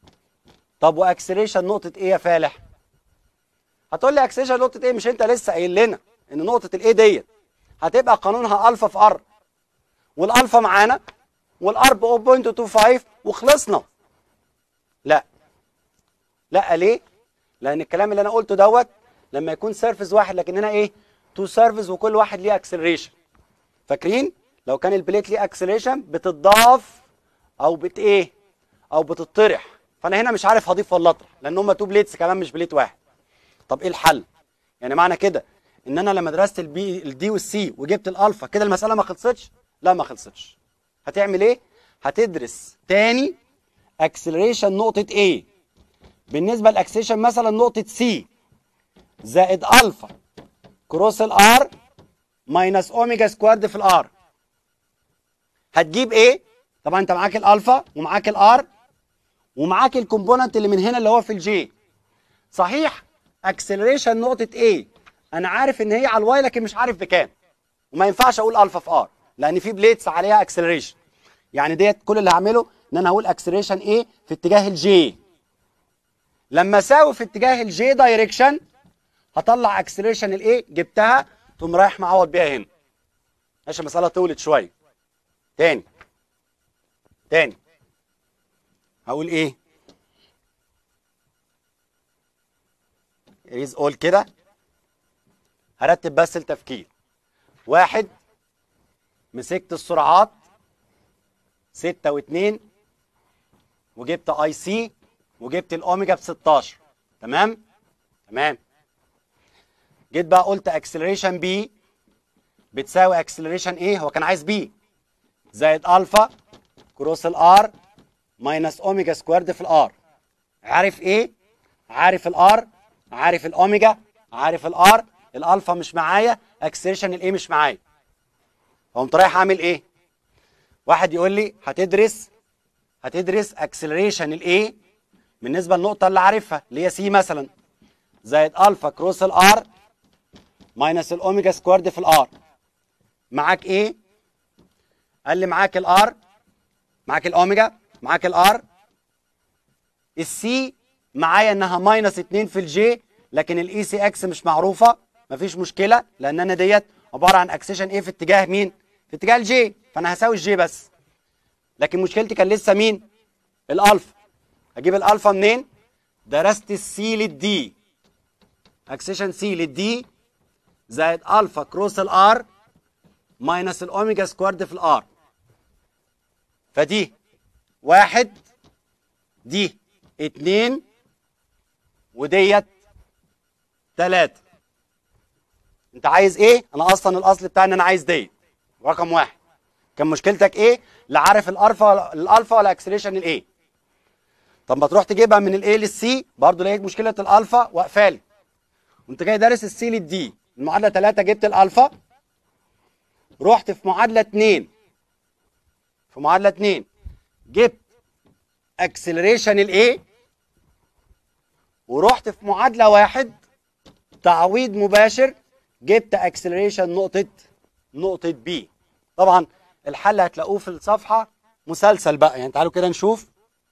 طب واكسلريشن نقطه ايه يا فالح هتقول لي اكسلريشن نقطه ايه مش انت لسه قايل لنا ان نقطه الايه ديت هتبقى قانونها الفا في ار والالفا معانا والار ب 0.25 وخلصنا لا لا ليه لان الكلام اللي انا قلته دوت لما يكون سيرفيس واحد لكن هنا ايه تو سيرفيس وكل واحد ليه اكسلريشن فاكرين لو كان البليت ليه اكسلريشن بتضاف او بت ايه او بتطرح فانا هنا مش عارف هضيف ولا اطرح لان هم تو بليتس كمان مش بليت واحد طب ايه الحل يعني معنى كده ان انا لما درست البي الدي والسي وجبت الالفا كده المساله ما خلصتش لا ما خلصتش هتعمل ايه هتدرس تاني اكسلريشن نقطه A بالنسبه للاكسلريشن مثلا نقطه سي زائد الفا كروس الار ماينس اوميجا سكوارد في الار هتجيب ايه طبعا انت معاك الالفا ومعاك الار ومعاك الكومبوننت اللي من هنا اللي هو في الجي صحيح اكسلريشن نقطه A انا عارف ان هي على الواي لكن مش عارف بكام وما ينفعش اقول الفا في ار لان في بليتس عليها اكسلريشن يعني ديت كل اللي هعمله ان انا هقول اكسلريشن ايه في اتجاه الجي لما اساوي في اتجاه الجي دايركشن هطلع اكسلريشن الايه جبتها تقوم رايح معوض بيها هنا عشان المساله طولت شويه تاني تاني هقول ايه ريز اول كده هرتب بس التفكير واحد مسكت السرعات ستة واتنين وجبت اي سي وجبت الاوميجا ب 16 تمام تمام جيت بقى قلت اكسلريشن بي بتساوي اكسلريشن ايه هو كان عايز بي زائد الفا كروس الار ماينس اوميجا سكوارد في الار عارف ايه عارف الار عارف الاوميجا عارف الار الالفا مش معايا اكسلريشن الايه مش معايا فقمت رايح اعمل ايه واحد يقول لي هتدرس هتدرس اكسلريشن الايه بالنسبه للنقطه اللي عارفها اللي هي سي مثلا زائد الفا كروس الار ماينس الاوميجا سكوارد في الار معاك ايه قال لي معاك الار معاك الاوميجا معاك الار السي معايا انها ماينس 2 في الجي لكن الاي سي اكس مش معروفه مفيش مشكله لان انا ديت عباره عن اكسيشن ايه في اتجاه مين في اتجاه الجي فانا هساوي الجي بس لكن مشكلتي كان لسه مين الالفا اجيب الالفا منين درست السي للدي اكسيشن سي للدي زائد الفا كروس الار ماينس الاوميجا سكوارد في الار فدي واحد دي اتنين وديت تلاتة انت عايز ايه انا اصلا الاصل بتاعي ان انا عايز ديت رقم واحد كان مشكلتك ايه لا عارف الالفا الالفا ولا اكسلريشن الايه طب ما تروح تجيبها من الايه للسي برضه لقيت مشكله الالفا واقفالي وانت جاي دارس السي للدي المعادله 3 جبت الالفا رحت في معادله 2 في معادله 2 جبت اكسلريشن الايه ورحت في معادله واحد تعويض مباشر جبت اكسلريشن نقطه نقطه بي طبعا الحل هتلاقوه في الصفحه مسلسل بقى يعني تعالوا كده نشوف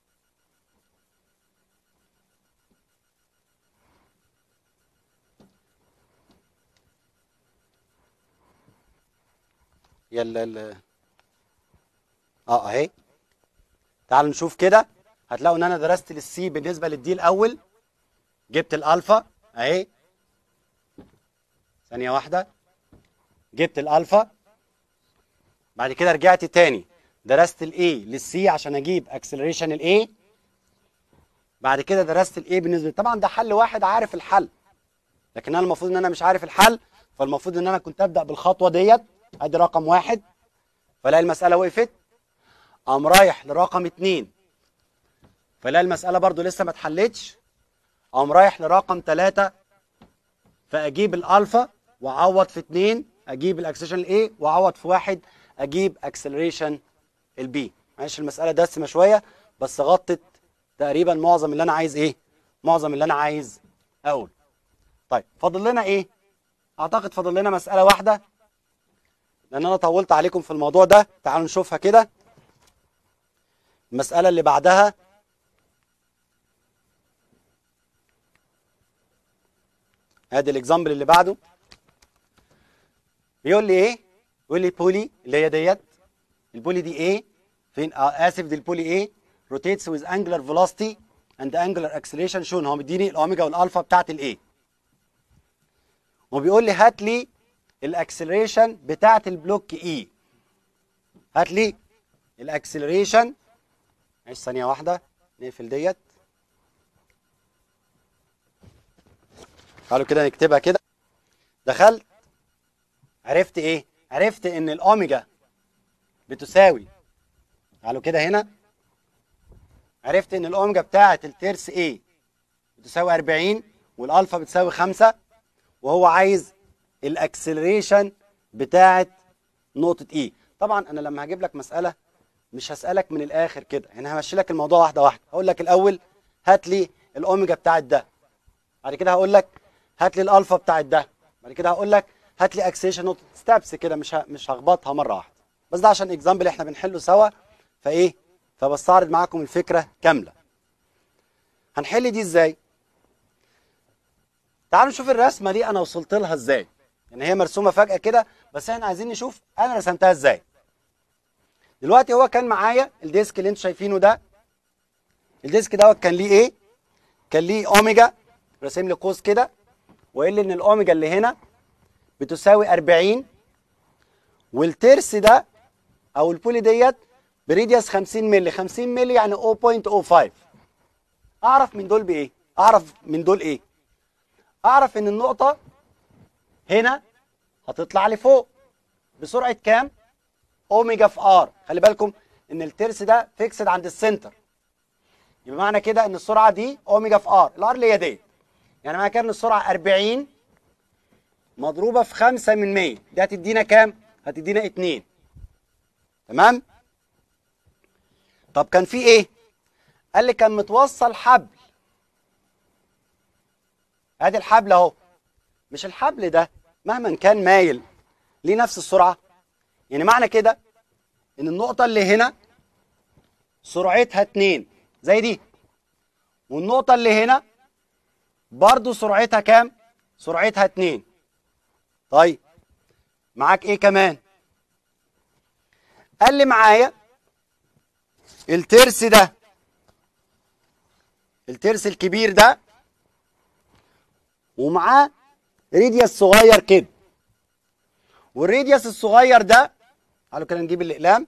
يلا ال اه اهي تعالوا نشوف كده هتلاقوا ان انا درست للسي بالنسبه للدي الاول جبت الالفا اهي ثانيه واحده جبت الالفا بعد كده رجعت تاني درست الاي للسي عشان اجيب اكسلريشن الاي بعد كده درست الاي بالنسبه طبعا ده حل واحد عارف الحل لكن انا المفروض ان انا مش عارف الحل فالمفروض ان انا كنت ابدا بالخطوه ديت ادي رقم واحد فلاقي المساله وقفت قام رايح لرقم اتنين فلاقي المساله برضو لسه ما اتحلتش قام رايح لرقم ثلاثة فاجيب الالفا واعوض في اتنين اجيب الاكسلريشن الاي واعوض في واحد اجيب اكسلريشن البي معلش المساله دسمه شويه بس غطت تقريبا معظم اللي انا عايز ايه معظم اللي انا عايز اقول طيب فاضل لنا ايه اعتقد فاضل لنا مساله واحده لان انا طولت عليكم في الموضوع ده تعالوا نشوفها كده المساله اللي بعدها ادي الاكزامبل اللي بعده بيقول لي ايه بيقول لي بولي اللي هي ديت البولي دي ايه فين آه اسف دي البولي ايه روتيتس ويز انجلر فيلوسيتي اند انجلر اكسلريشن شون هو مديني الاوميجا والالفا بتاعت الايه وبيقول لي هات لي الاكسلريشن بتاعت البلوك اي هات لي الاكسلريشن معلش ثانيه واحده نقفل ديت تعالوا كده نكتبها كده دخلت عرفت ايه عرفت ان الاوميجا بتساوي تعالوا كده هنا عرفت ان الاوميجا بتاعه الترس A بتساوي 40 والالفا بتساوي 5 وهو عايز الاكسلريشن بتاعه نقطه E طبعا انا لما هجيب لك مساله مش هسالك من الاخر كده يعني همشي لك الموضوع واحده واحده هقول لك الاول هات لي الاوميجا بتاعه ده بعد كده هقول لك هات لي الالفا بتاعه ده بعد كده هقول لك هات لي اكسلريشن نقطه ستابس كده مش ه... مش هخبطها مره واحده بس ده عشان اكزامبل احنا بنحله سوا فايه فبستعرض معاكم الفكره كامله هنحل دي ازاي تعالوا نشوف الرسمه دي انا وصلت لها ازاي يعني هي مرسومه فجاه كده بس احنا عايزين نشوف انا رسمتها ازاي دلوقتي هو كان معايا الديسك اللي انتوا شايفينه ده الديسك دوت كان ليه ايه كان ليه اوميجا راسم لي قوس كده وقال لي ان الاوميجا اللي هنا بتساوي 40 والترس ده او البولي ديت بريديوس 50 مللي 50 مللي يعني 0.05 اعرف من دول بايه اعرف من دول ايه اعرف ان النقطه هنا هتطلع لي فوق بسرعه كام اوميجا في ار خلي بالكم ان الترس ده فيكسد عند السنتر يبقى معنى كده ان السرعه دي اوميجا في ار الار اللي هي ديت يعني معنى كده ان السرعه 40 مضروبه في 5 من 100 دي هتدينا كام هتدينا 2 تمام طب كان في ايه قال لي كان متوصل حبل ادي الحبل اهو مش الحبل ده مهما كان مايل ليه نفس السرعه يعني معنى كده ان النقطه اللي هنا سرعتها 2 زي دي والنقطه اللي هنا برضو سرعتها كام سرعتها 2 طيب معاك ايه كمان قال لي معايا الترس ده الترس الكبير ده ومعاه ريديوس صغير كده والريديوس الصغير ده تعالوا كده نجيب الاقلام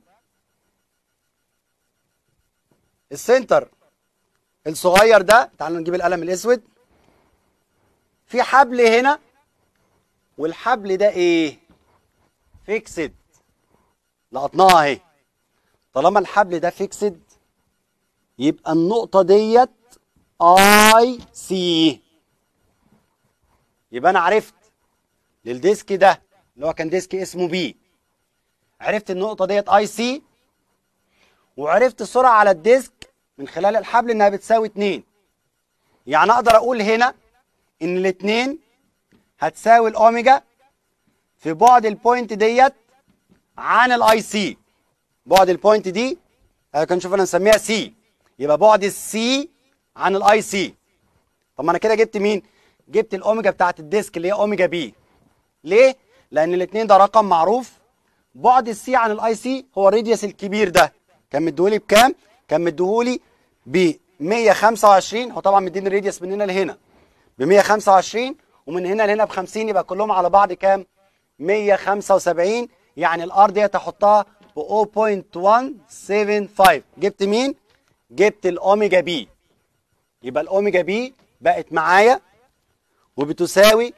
السنتر الصغير ده تعالوا نجيب القلم الاسود في حبل هنا والحبل ده ايه فيكسد لقطناها اهي طالما الحبل ده فيكسد يبقى النقطة ديت اي سي يبقى انا عرفت للديسك ده اللي هو كان ديسك اسمه بي عرفت النقطة ديت اي سي وعرفت السرعة على الديسك من خلال الحبل انها بتساوي 2 يعني اقدر اقول هنا ان الاتنين هتساوي الاوميجا في بعد البوينت ديت عن الاي سي بعد البوينت دي كان نشوف انا نسميها سي يبقى بعد السي عن الاي سي طب ما انا كده جبت مين جبت الاوميجا بتاعت الديسك اللي هي اوميجا بي ليه لان الاثنين ده رقم معروف بعد السي عن الاي سي هو الراديوس الكبير ده كان مديهولي بكام كان مديهولي ب 125 هو طبعا مديني الراديوس من هنا لهنا ب 125 ومن هنا لهنا ب 50 يبقى كلهم على بعض كام 175 يعني الار ديت هحطها ب 0.175 جبت مين جبت الاوميجا بي يبقى الاوميجا بي بقت معايا وبتساوي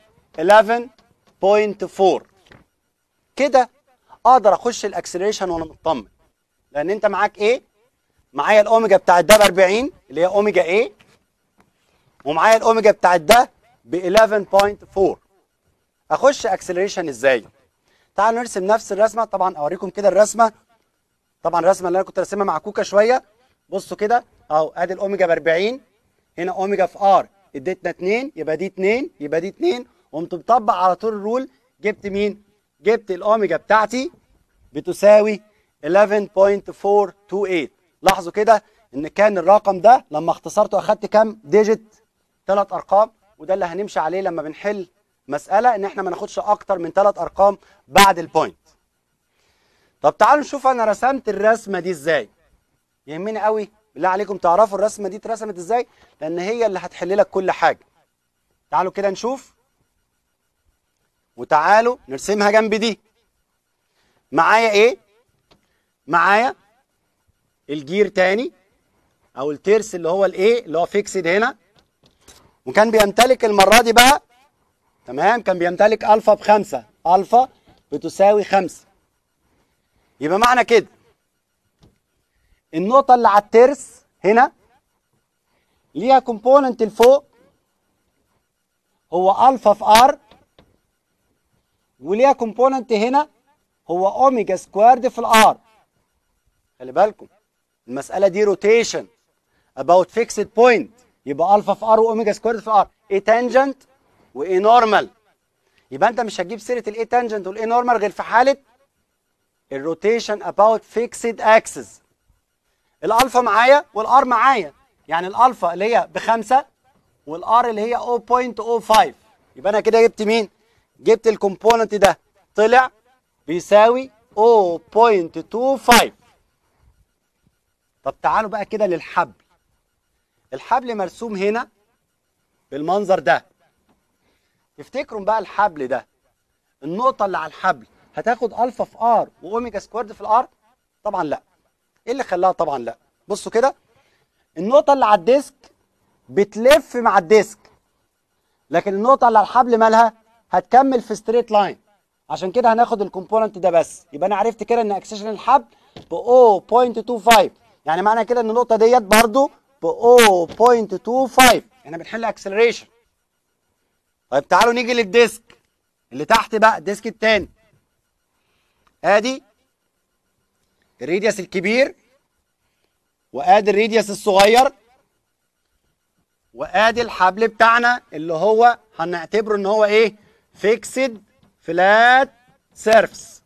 11.4 كده اقدر اخش الاكسلريشن وانا مطمن لان انت معاك ايه معايا الاوميجا بتاعت ده ب 40 اللي هي اوميجا ايه ومعايا الاوميجا بتاعت ده ب 11.4 اخش اكسلريشن ازاي تعالوا نرسم نفس الرسمه طبعا اوريكم كده الرسمه طبعا الرسمه اللي انا كنت راسمها مع كوكا شويه بصوا كده اهو ادي الاوميجا ب 40 هنا اوميجا في ار اديتنا 2 يبقى دي 2 يبقى دي 2 قمت مطبق على طول الرول جبت مين جبت الاوميجا بتاعتي بتساوي 11.428 لاحظوا كده ان كان الرقم ده لما اختصرته اخدت كام ديجيت ثلاث ارقام وده اللي هنمشي عليه لما بنحل مساله ان احنا ما ناخدش اكتر من ثلاث ارقام بعد البوينت طب تعالوا نشوف انا رسمت الرسمه دي ازاي يهمني قوي بالله عليكم تعرفوا الرسمه دي اترسمت ازاي لان هي اللي هتحل لك كل حاجه تعالوا كده نشوف وتعالوا نرسمها جنب دي معايا ايه معايا الجير تاني او الترس اللي هو الايه اللي هو فيكسد هنا وكان بيمتلك المره دي بقى تمام كان بيمتلك الفا بخمسه الفا بتساوي خمسه يبقى معنى كده النقطه اللي على الترس هنا ليها كومبوننت لفوق هو الفا في ار وليها كومبوننت هنا هو اوميجا سكوارد في الار خلي بالكم المساله دي روتيشن اباوت فيكسد بوينت يبقى الفا في ار واوميجا سكوارد في ار ايه تانجنت وايه نورمال يبقى انت مش هتجيب سيره الايه تانجنت والايه نورمال غير في حاله الروتيشن اباوت فيكسد اكسس الالفا معايا والار معايا يعني الالفا اللي هي بخمسه والار اللي هي 0.05 يبقى انا كده جبت مين؟ جبت الكومبوننت ده طلع بيساوي 0.25 طب تعالوا بقى كده للحبل الحبل مرسوم هنا بالمنظر ده تفتكروا بقى الحبل ده النقطة اللي على الحبل هتاخد الفا في ار واوميجا سكوارد في الار؟ طبعا لا. ايه اللي خلاها طبعا لا؟ بصوا كده النقطة اللي على الديسك بتلف مع الديسك لكن النقطة اللي على الحبل مالها هتكمل في ستريت لاين عشان كده هناخد الكومبوننت ده بس يبقى انا عرفت كده ان اكسشن الحبل ب 0.25 يعني معنى كده ان النقطة ديت برضو ب 0.25 احنا بنحل اكسلريشن طيب تعالوا نيجي للديسك اللي تحت بقى الديسك التاني ادي الريديوس الكبير وادي الريديوس الصغير وادي الحبل بتاعنا اللي هو هنعتبره ان هو ايه فيكسد فلات سيرفس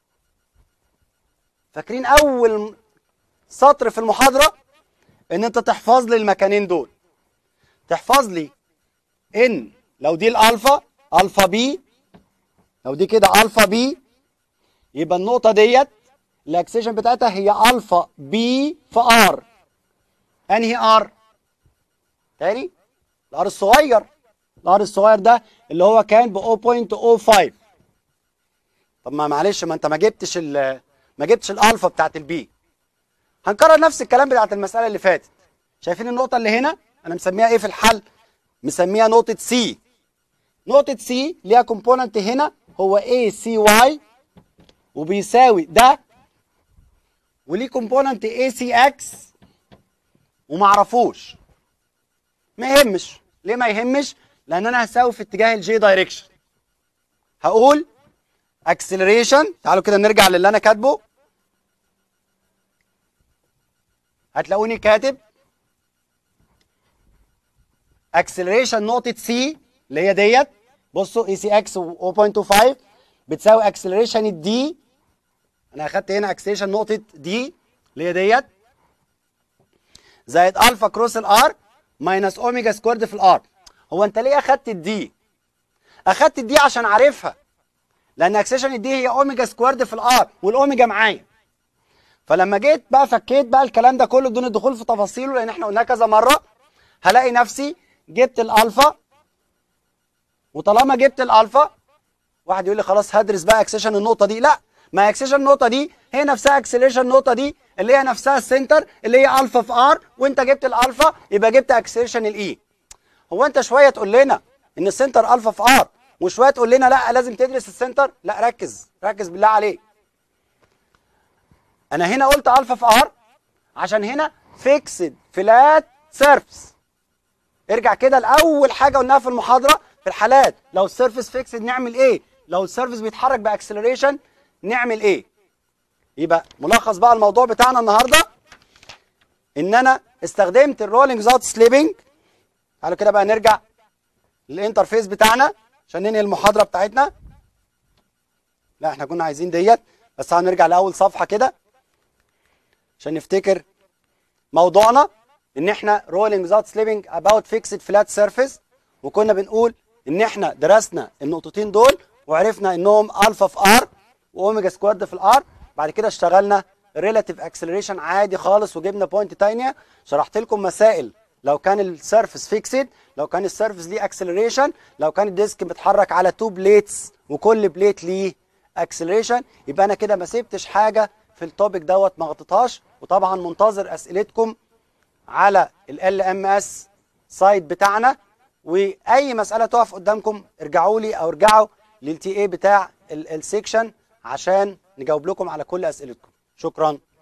فاكرين اول سطر في المحاضره ان انت تحفظ لي المكانين دول تحفظ لي ان لو دي الالفا الفا بي لو دي كده الفا بي يبقى النقطه ديت الاكسيشن بتاعتها هي الفا بي في ار انهي ار تاني الار الصغير الار الصغير ده اللي هو كان ب 0.05 طب ما معلش ما انت ما جبتش ال ما جبتش الالفا بتاعت البي هنكرر نفس الكلام بتاعت المساله اللي فاتت شايفين النقطه اللي هنا انا مسميها ايه في الحل مسميها نقطه سي نقطه سي ليها كومبوننت هنا هو اي سي واي وبيساوي ده وليه كومبوننت اي سي اكس ومعرفوش ما يهمش ليه ما يهمش لان انا هساوي في اتجاه الجي دايركشن هقول اكسلريشن تعالوا كده نرجع للي انا كاتبه هتلاقوني كاتب اكسلريشن نقطة سي اللي هي ديت بصوا اي سي اكس 0.25 بتساوي اكسلريشن الدي انا اخدت هنا اكسلريشن نقطة دي اللي هي ديت زائد الفا كروس الار ماينس اوميجا سكوارد في الار هو انت ليه اخدت الدي اخدت الدي عشان عارفها لان اكسيشن الدي هي اوميجا سكوارد في الار والاوميجا معايا فلما جيت بقى فكيت بقى الكلام ده كله بدون الدخول في تفاصيله لان احنا قلناه كذا مره هلاقي نفسي جبت الالفا وطالما جبت الالفا واحد يقول لي خلاص هدرس بقى اكسيشن النقطه دي لا ما اكسيشن النقطه دي هي نفسها اكسلريشن النقطه دي اللي هي نفسها السنتر اللي هي الفا في ار وانت جبت الالفا يبقى جبت اكسلريشن الاي هو انت شويه تقول لنا ان السنتر الفا في ار وشويه تقول لنا لا لازم تدرس السنتر لا ركز ركز بالله عليك انا هنا قلت الفا في ار عشان هنا فيكسد فلات سيرفس ارجع كده لاول حاجه قلناها في المحاضره في الحالات لو السيرفس فيكسد نعمل ايه لو السيرفس بيتحرك باكسلريشن نعمل ايه يبقى ملخص بقى الموضوع بتاعنا النهارده ان انا استخدمت الرولينج زاوت سليبنج تعالوا كده بقى نرجع للانترفيس بتاعنا عشان ننهي المحاضره بتاعتنا لا احنا كنا عايزين ديت بس هنرجع لاول صفحه كده عشان نفتكر موضوعنا ان احنا رولينج without سليبنج about fixed flat surface وكنا بنقول ان احنا درسنا النقطتين دول وعرفنا انهم الفا في ار واوميجا سكواد في الار بعد كده اشتغلنا ريلاتيف اكسلريشن عادي خالص وجبنا بوينت تانية شرحت لكم مسائل لو كان السيرفس فيكسد لو كان السيرفس ليه اكسلريشن لو كان الديسك بيتحرك على تو بليتس وكل بليت ليه اكسلريشن يبقى انا كده ما سبتش حاجه في التوبيك دوت ما غطيتهاش وطبعا منتظر اسئلتكم على ال ام اس سايت بتاعنا واي مساله تقف قدامكم ارجعوا لي او ارجعوا للتي اي بتاع السيكشن عشان نجاوب لكم على كل اسئلتكم شكرا